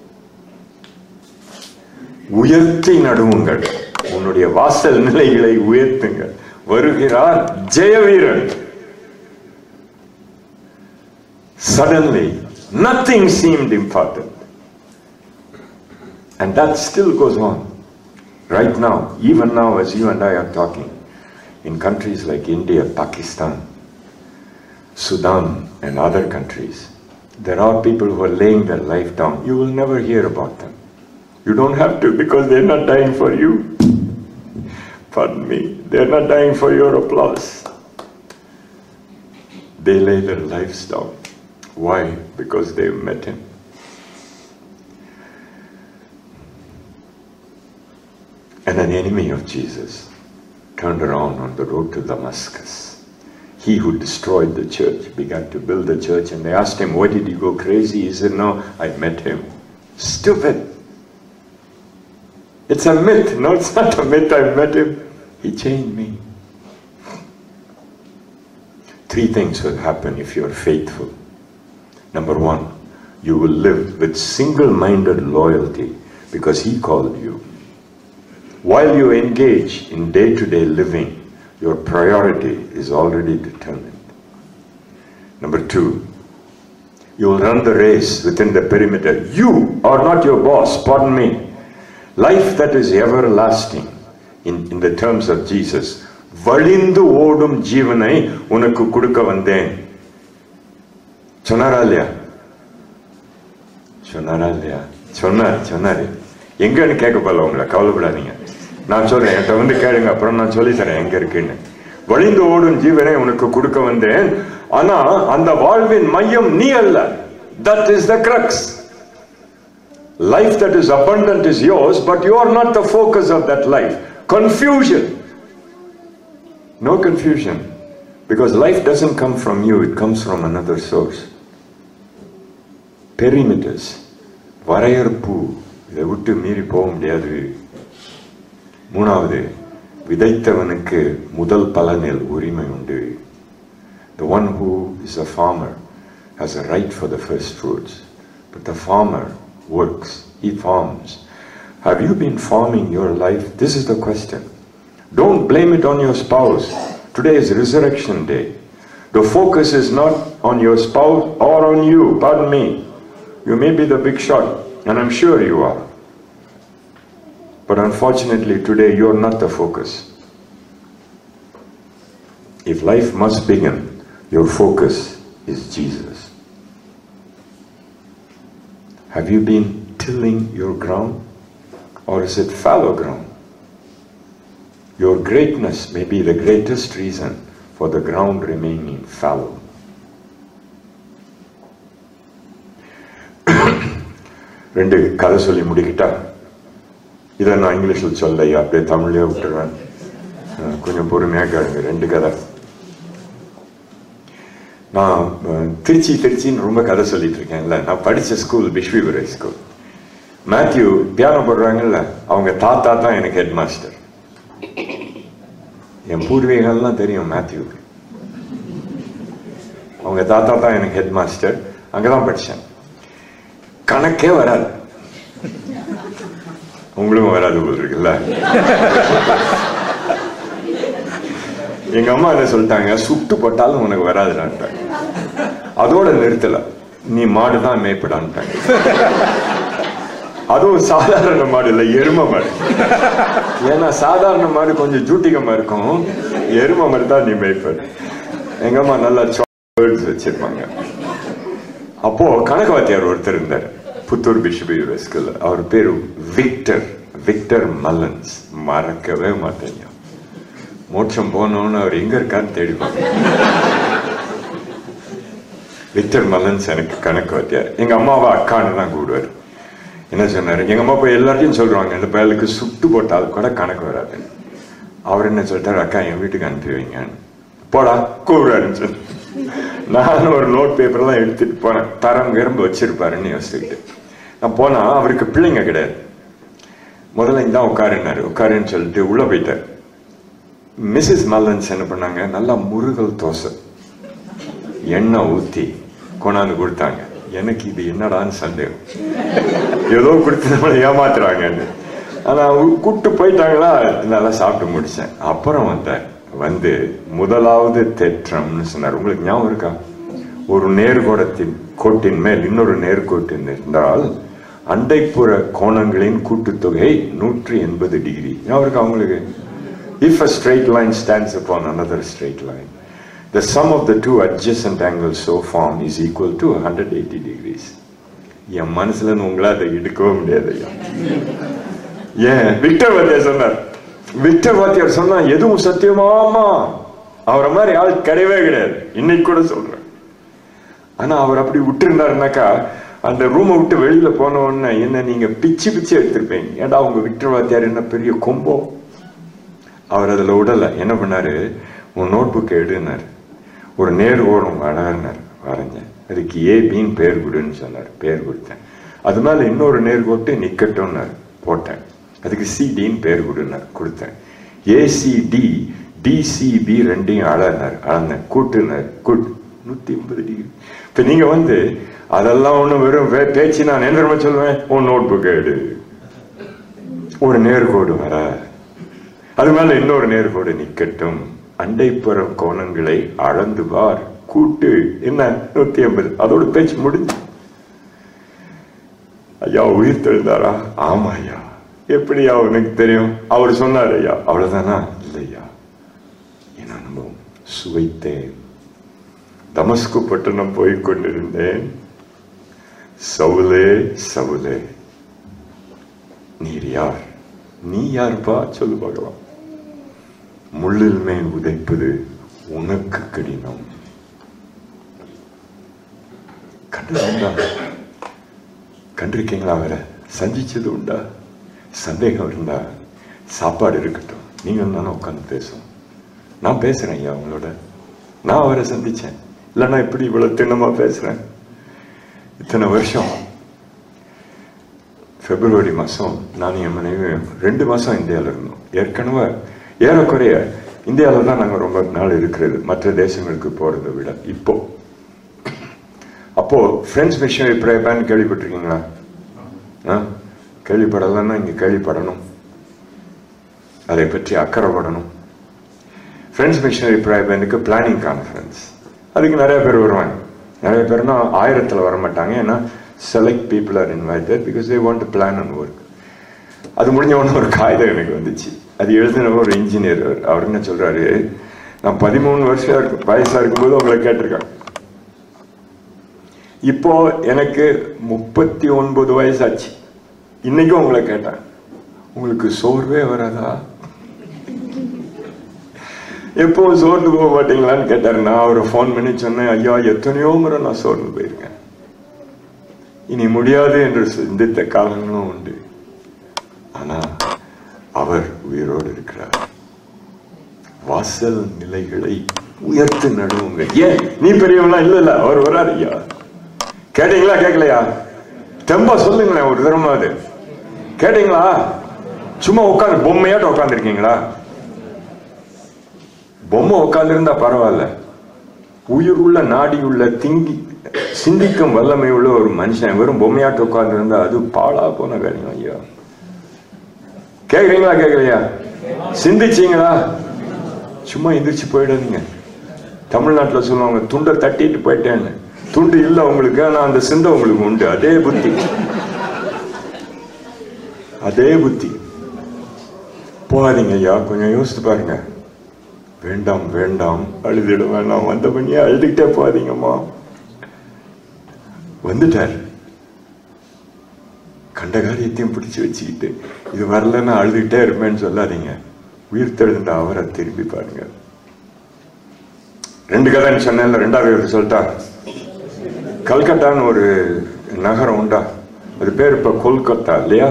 உயர்த்தி நடுவுங்கள் உன்னுடைய வாசல் நிலைகளை உயர்த்துங்கள் வருகிறார் Jayaveeran suddenly nothing seemed important and that still goes on right now even now as you and i are talking in countries like india pakistan sudan and other countries there are people who are laying their life down you will never hear about them you don't have to because they're not dying for you. Pardon me. They're not dying for your applause. They lay their lives down. Why? Because they've met him. And an enemy of Jesus turned around on the road to Damascus. He who destroyed the church began to build the church, and they asked him, Why did he go crazy? He said, No, I met him. Stupid. It's a myth. No, it's not a myth. I met him. He changed me. Three things will happen if you are faithful. Number one, you will live with single minded loyalty because He called you. While you engage in day to day living, your priority is already determined. Number two, you will run the race within the perimeter. You are not your boss, pardon me. Life that is everlasting, in, in the terms of Jesus, வழிந்து ஓடும் ஜீவனை உனக்கு கொடுக்க வந்தேன் சொன்னாரா இல்லையா சொன்னாரா இல்லையா சொன்னார் சொன்னாரு எங்கன்னு கேட்க போல உங்களை கவலைப்படாதீங்க நான் சொல்றேன் என்கிட்ட வந்து கேளுங்க அப்புறம் நான் சொல்லி தரேன் எங்க இருக்குன்னு வழிந்து ஓடும் ஜீவனை உனக்கு கொடுக்க வந்தேன் ஆனா அந்த வாழ்வின் மையம் நீ அல்ல that is the crux life that is abundant is yours but you are not the focus of that life confusion no confusion because life doesn't come from you it comes from another source perimeters வரையறுப்பு இதை விட்டு மீறி போக முடியாது மூணாவது விதைத்தவனுக்கு முதல் பலனில் உரிமை உண்டு The one who is a farmer has a right for the first fruits. But the farmer works, he farms. Have you been farming your life? This is the question. Don't blame it on your spouse. Today is resurrection day. The focus is not on your spouse or on you. Pardon me. You may be the big shot, and I'm sure you are. But unfortunately, today you are not the focus. If life must begin, your focus is Jesus. Have you been tilling your ground? Or is it fallow ground? Your greatness may be the greatest reason for the ground remaining fallow. ரெண்டு கதை சொல்லி முடிக்கிட்டா இதை நான் இங்கிலீஷில் சொல்லையா அப்படியே தமிழ்லயே விட்டுருவேன் அஹ் கொஞ்சம் பொறுமையாக கேளுங்க ரெண்டு கதை நான் அஹ், திருச்சி திருச்சின்னு ரொம்ப கதை சொல்லிட்டு இருக்கேன்ல நான் படிச்ச ஸ்கூல் பிஸ்விபுரை ஸ்கூல் மேத்யூ பியானோ போடுறாங்கல்ல அவங்க தாத்தா தான் எனக்கு ஹெட் மாஸ்டர் என் பூர்வீகம்லாம் தெரியும் மேத்யூக்கு அவங்க தாத்தா தான் எனக்கு ஹெட் மாஸ்டர் அங்கதான் படிச்சேன் கணக்கே வராது உங்களுக்கும் வராது போல் இருக்குல்ல எங்க அம்மா என்ன சொல்லிட்டாங்க சுட்டு போட்டாலும் உனக்கு வராதுடான்ட்டாங்க அதோட நிறுத்தல நீ மாடு தான் மேய்ப்படான்ட்டாங்க அதுவும் சாதாரண மாடு இல்ல எரும மாடு ஏன்னா சாதாரண மாடு கொஞ்சம் ஜூட்டிகமா இருக்கும் எரும மாடு தான் நீ மேய்ப்ப எங்க அம்மா நல்லா பேர்ட்ஸ் வச்சிருப்பாங்க அப்போ கணக்கு வாத்தியார் ஒருத்தர் இருந்தார் புத்தூர் பிஷப் யூனிவர்சிட்டியில் அவர் பேரு விக்டர் விக்டர் மல்லன்ஸ் மறக்கவே மாட்டேங்க மோட்சம் போனோன்னு அவர் எங்க இருக்கான்னு தேடிப்பாங்க விக்டர் மல்லன்ஸ் எனக்கு கணக்கு வாத்தியார் எங்க அம்மாவை அக்கான்னு தான் கூடுவார் என்ன சொன்னாரு எங்க அம்மா போய் எல்லாத்தையும் சொல்றாங்க இந்த பயலுக்கு சுட்டு போட்டால் கூட கணக்கு வராது அவர் என்ன சொல்லிட்டாரு அக்கா என் வீட்டுக்கு அனுப்பி வைங்கன்னு போடா கூப்பிடாருன்னு சொல்லி நானும் ஒரு நோட் பேப்பர்லாம் எடுத்துட்டு போனேன் தரம் கரும்பு வச்சிருப்பாருன்னு யோசிச்சுக்கிட்டு நான் போனா அவருக்கு பிள்ளைங்க கிடையாது முதல்ல இங்க தான் உட்காருன்னாரு உட்காருன்னு சொல்லிட்டு உள்ள போயிட்டார் மிஸ்ஸஸ் மல்லன்ஸ் என்ன பண்ணாங்க நல்லா முருகல் தோசை எண்ணெய் ஊத்தி கொண்டாந்து கொடுத்தாங்க எனக்கு இது என்னடான்னு சந்தேகம் ஏதோ கொடுத்து நம்மளை ஏமாத்துறாங்கன்னு ஆனா அவங்க கூப்பிட்டு போயிட்டாங்களா நல்லா சாப்பிட்டு முடிச்சேன் அப்புறம் வந்தேன் வந்து முதலாவது தேற்றம்னு சொன்னார் உங்களுக்கு ஞாபகம் இருக்கா ஒரு நேர்கோடத்தின் கோட்டின் மேல் இன்னொரு நேர்கோட்டின் இருந்தால் அண்டைப்புற கோணங்களின் கூட்டுத்தொகை நூற்றி எண்பது டிகிரி ஞாபகம் இருக்கா உங்களுக்கு If a straight line stands upon another straight line, the sum of the two adjacent angles so formed is equal to 180 degrees. என் மனசுல இருந்து உங்களால அதை எடுக்கவே முடியாது ஐயா ஏன் விக்டர் வாத்தியார் சொன்னார் விக்டர் வாத்தியார் சொன்னா எதுவும் சத்தியமாமா அவரை மாதிரி ஆள் கிடையவே கிடையாது இன்னைக்கு கூட சொல்றேன் ஆனா அவர் அப்படி விட்டுருந்தாருனாக்கா அந்த ரூமை விட்டு வெளியில போன உடனே என்ன நீங்க பிச்சு பிச்சு எடுத்திருப்பீங்க ஏன்டா உங்க விக்டர் வாத்தியார் என்ன பெரிய கொம்போ அவர் அதில் விடலை என்ன பண்ணாரு உன் நோட் புக் எடுனார் ஒரு நேர் ஓடும் வளர்னார் வரைஞ்சேன் அதுக்கு ஏ பின்னு பேர் கொடுன்னு சொன்னார் பேர் கொடுத்தேன் அது மேல இன்னொரு நேர்கோட்டு நிக்கட்டும்னார் போட்டேன் அதுக்கு சிடின்னு பேர் கொடுனார் கொடுத்தேன் ஏசிடி டிசிபி ரெண்டையும் அளந்தார் அளந்தேன் கூட்டுனார் கூட் நூத்தி எண்பது டிகிரி இப்ப நீங்க வந்து அதெல்லாம் ஒண்ணு வெறும் வே- பேச்சு நான் என்ன தெரியுமா சொல்லுவேன் உன் நோட் புக் எடு ஒரு நேர்கோடு வர அது மேல இன்னொரு நேர்கோடு நிக்கட்டும் அண்டைப்புறம் கோணங்களை அளந்து பார் கூட்டு என்ன நூத்தி ஐம்பது அதோட பேச்சு முடிஞ்சு ஐயா உயிர் தெழுந்தாரா ஆமா ஐயா எப்படியா உனக்கு தெரியும் அவர் சொன்னார் ஐயா அவ்வளவுதானா இல்லையா என் அனுபவம் சுவைத்தேன் தமஸ்கு பட்டணம் போய் கொண்டிருந்தேன் சவுலே சவுலே நீர் யார் நீ யார்ப்பா சொல்லு பார்க்கலாம் முள்ளில் மேல் உதைப்பது உனக்கு கடினம் கண்டிருக்கீங்களா கண்டிருக்கீங்களா அவரை சந்திச்சது உண்டா சந்தேகம் இருந்தா சாப்பாடு இருக்கட்டும் நீங்க நானும் உட்காந்து பேசுவோம் நான் பேசுறேன் ஐயா அவங்களோட நான் அவரை சந்திச்சேன் இல்லைன்னா எப்படி இவ்வளவு திண்ணமா பேசுறேன் இத்தனை வருஷம் பிப்ரவரி மாதம் நான் என் மனைவியும் ரெண்டு மாதம் இந்தியாவில் இருந்தோம் ஏற்கனவே ஏறக்குறைய இந்தியாவில் தான் நாங்கள் ரொம்ப நாள் இருக்கிறது மற்ற தேசங்களுக்கு போகிறத விட இப்போ அப்போ ஃப்ரெண்ட்ஸ் மிஷனரி ப்ரேபேன் கேள்விப்பட்டிருக்கீங்களா ஆ கேள்விப்படலைன்னா இங்கே கேள்விப்படணும் அதை பற்றி அக்கறைப்படணும் ஃப்ரெண்ட்ஸ் மிஷனரி ப்ரேபேனுக்கு பிளானிங் கான்ஃபரன்ஸ் அதுக்கு நிறைய பேர் வருவாங்க நிறைய பேர்னா ஆயிரத்தில் வர மாட்டாங்க ஏன்னா select people are invited because they want to plan and work அது முடிஞ்ச உடனே ஒரு காகிதம் எனக்கு வந்துச்சு அது எழுதின ஒரு இன்ஜினியர் அவர் என்ன சொல்றாரு நான் பதிமூணு வருஷம் இருக்கு வயசா இருக்கும்போது உங்களை கேட்டிருக்கேன் இப்போ எனக்கு முப்பத்தி ஒன்பது வயசாச்சு இன்னைக்கும் உங்களை கேட்டேன் உங்களுக்கு சோர்வே வராதா எப்போ சோர்ந்து போக மாட்டீங்களான்னு கேட்டாரு நான் அவரை ஃபோன் பண்ணி சொன்னேன் ஐயா எத்தனையோ முறை நான் சோர்ந்து போயிருக்கேன் இனி முடியாது என்று சிந்தித்த காலங்களும் உண்டு ஆனா அவர் உயிரோடு இருக்கிறார் வாசல் நிலைகளை உயர்த்து நடுவுங்க ஏன் நீ பெரியவங்களா இல்ல இல்ல அவர் வராரு ஐயா கேட்டீங்களா கேட்கலையா தெம்பா சொல்லுங்களேன் ஒரு தரமாவது கேட்டீங்களா சும்மா உட்காந்து பொம்மையாட்ட உட்காந்துருக்கீங்களா பொம்மை உட்கார்ந்திருந்தா பரவாயில்ல உயிர் உள்ள நாடி உள்ள திங்கி சிந்திக்கும் வல்லமை உள்ள ஒரு மனுஷன் வெறும் பொம்மையாட்டு உட்கார்ந்திருந்தா அது பாழா போன காரியம் ஐயா கேக்குறீங்களா கேக்குறியா சிந்திச்சீங்களா சும்மா எந்திரிச்சு போயிடாதீங்க தமிழ்நாட்டுல சொல்லுவாங்க துண்டை தட்டிட்டு போயிட்டேன்னு துண்டு இல்ல உங்களுக்கு ஆனா அந்த சிந்தை உங்களுக்கு உண்டு அதே புத்தி அதே புத்தி போகாதீங்க ஐயா கொஞ்சம் யோசித்து பாருங்க வேண்டாம் வேண்டாம் அழுதிட வேண்டாம் வந்த பண்ணியே அழுதுகிட்டே போகாதீங்கம்மா வந்துட்டார் கண்ட காரியத்தையும் பிடிச்சு வச்சுக்கிட்டு இது வரலன்னா அழுதுகிட்டே இருப்பேன்னு சொல்லாதீங்க உயிர் தெழுந்த அவரை திரும்பி பாருங்க ரெண்டு கதைன்னு சொன்னேன்ல ரெண்டாவது கதை சொல்லிட்டா கல்கட்டான்னு ஒரு நகரம் உண்டா அது பேர் இப்ப கொல்கத்தா இல்லையா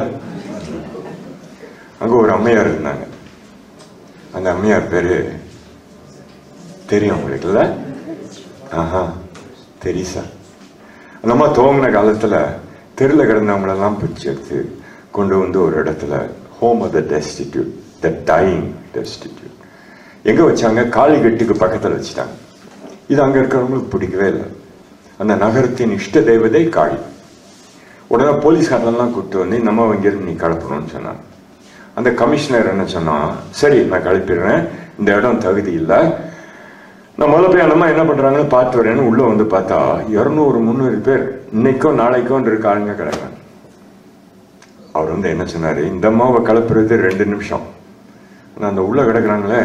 அங்க ஒரு அம்மையார் இருந்தாங்க அந்த அம்மையார் பேரு தெரியும் உங்களுக்குல்ல ஆஹா தெரிசா அந்த அம்மா துவங்கின காலத்துல தெருல கிடந்தவங்களெல்லாம் பிடிச்சி எடுத்து கொண்டு வந்து ஒரு இடத்துல home of the destitute the dying destitute எங்க வச்சாங்க காளிகட்டுக்கு பக்கத்துல வச்சுட்டாங்க இது அங்க இருக்கிறவங்களுக்கு பிடிக்கவே இல்லை அந்த நகரத்தின் இஷ்ட தெய்வதை காளி உடனே போலீஸ்காரெல்லாம் கூப்பிட்டு வந்து நம்ம இங்கிருந்து நீ கலப்பணும்னு சொன்னாங்க அந்த கமிஷனர் என்ன சொன்னா சரி நான் கழிப்பிடுறேன் இந்த இடம் தகுதி இல்லை நான் முதல்ல போய் அந்தம்மா என்ன பண்றாங்கன்னு பார்த்து வரேன்னு உள்ள வந்து பார்த்தா இருநூறு முந்நூறு பேர் இன்னைக்கும் நாளைக்கும் இருக்க ஆளுங்க கிடக்குறாங்க அவர் வந்து என்ன சொன்னாரு இந்த அம்மாவை கலப்புறது ரெண்டு நிமிஷம் ஆனா அந்த உள்ள கிடக்குறாங்களே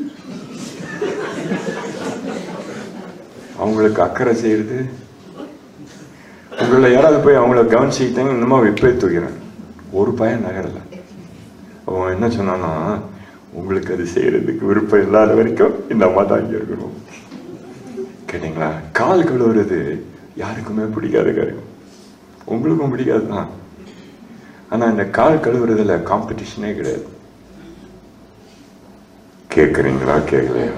அவங்களுக்கு அக்கறை செய்யறது உங்களை யாராவது போய் அவங்கள கவனிச்சுக்கிட்டாங்க இந்த அம்மா விப்பே தூக்கிறேன் ஒரு பையன் நகரல அவன் என்ன சொன்னான்னா உங்களுக்கு அது செய்யறதுக்கு விருப்பம் இல்லாத வரைக்கும் இந்த அம்மா தான் இங்க இருக்கணும் கேட்டீங்களா கால் கழுவுறது யாருக்குமே பிடிக்காத காரியம் உங்களுக்கும் பிடிக்காது தான் ஆனா இந்த கால் கழுவுறதுல காம்படிஷனே கிடையாது கேக்குறீங்களா கேட்கலையா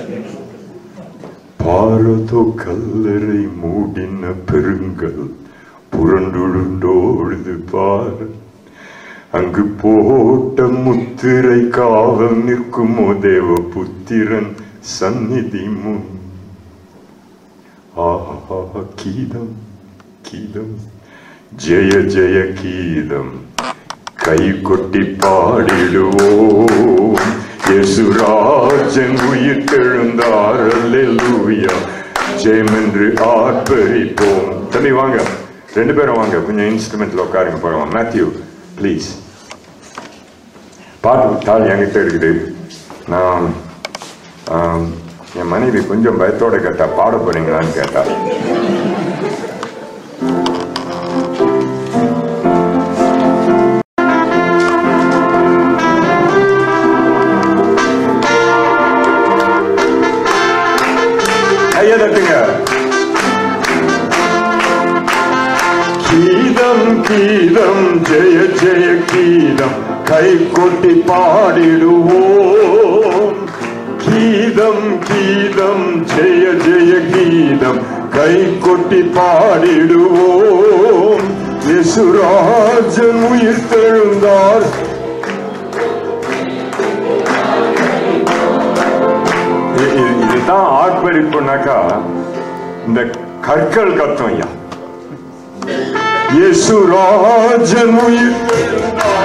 பாரதோ கல்லறை மூடின பெருங்கல் புரண்டுழுந்தோடுது பார் அங்கு போட்ட முத்திரை காவல் நிற்குமோ தேவ புத்திரன் சந்நிதி முன் ஆஹா கீதம் கீதம் ஜெய ஜெய கீதம் கை கொட்டி பாடிடுவோம் யேசுராஜன் உயிர் தெழுந்தார் அல்லேலூயா ஜெயம் என்று ஆர்ப்பரிப்போம் தம்பி வாங்க ரெண்டு பேரும் வாங்க கொஞ்சம் இன்ஸ்ட்ருமெண்ட்ல உட்காருங்க போகலாம் மேத்யூ ப்ளீஸ் பாட்டு தாள் என்கிட்ட இருக்குது நான் ஆம், என் மனைவி கொஞ்சம் பயத்தோட கேட்டா பாட போறீங்களான்னு கேட்டா கையை தட்டுங்க கீதம் கீதம் ஜெய ஜெய கீதம் கை கொட்டி பாடிடுவோம் கீதம் கீதம் ஜெய ஜெய கீதம் கை கொட்டி பாடிடுவோம் யசுராஜன் உயிர் தெழுந்தார் இ- இ- இதுதான் ஆர்ப்பரிப்புனாக்கா இந்த கற்கள் கத்தும் ஐயா யேசுராஜன் உயிர் தெழுந்தார்.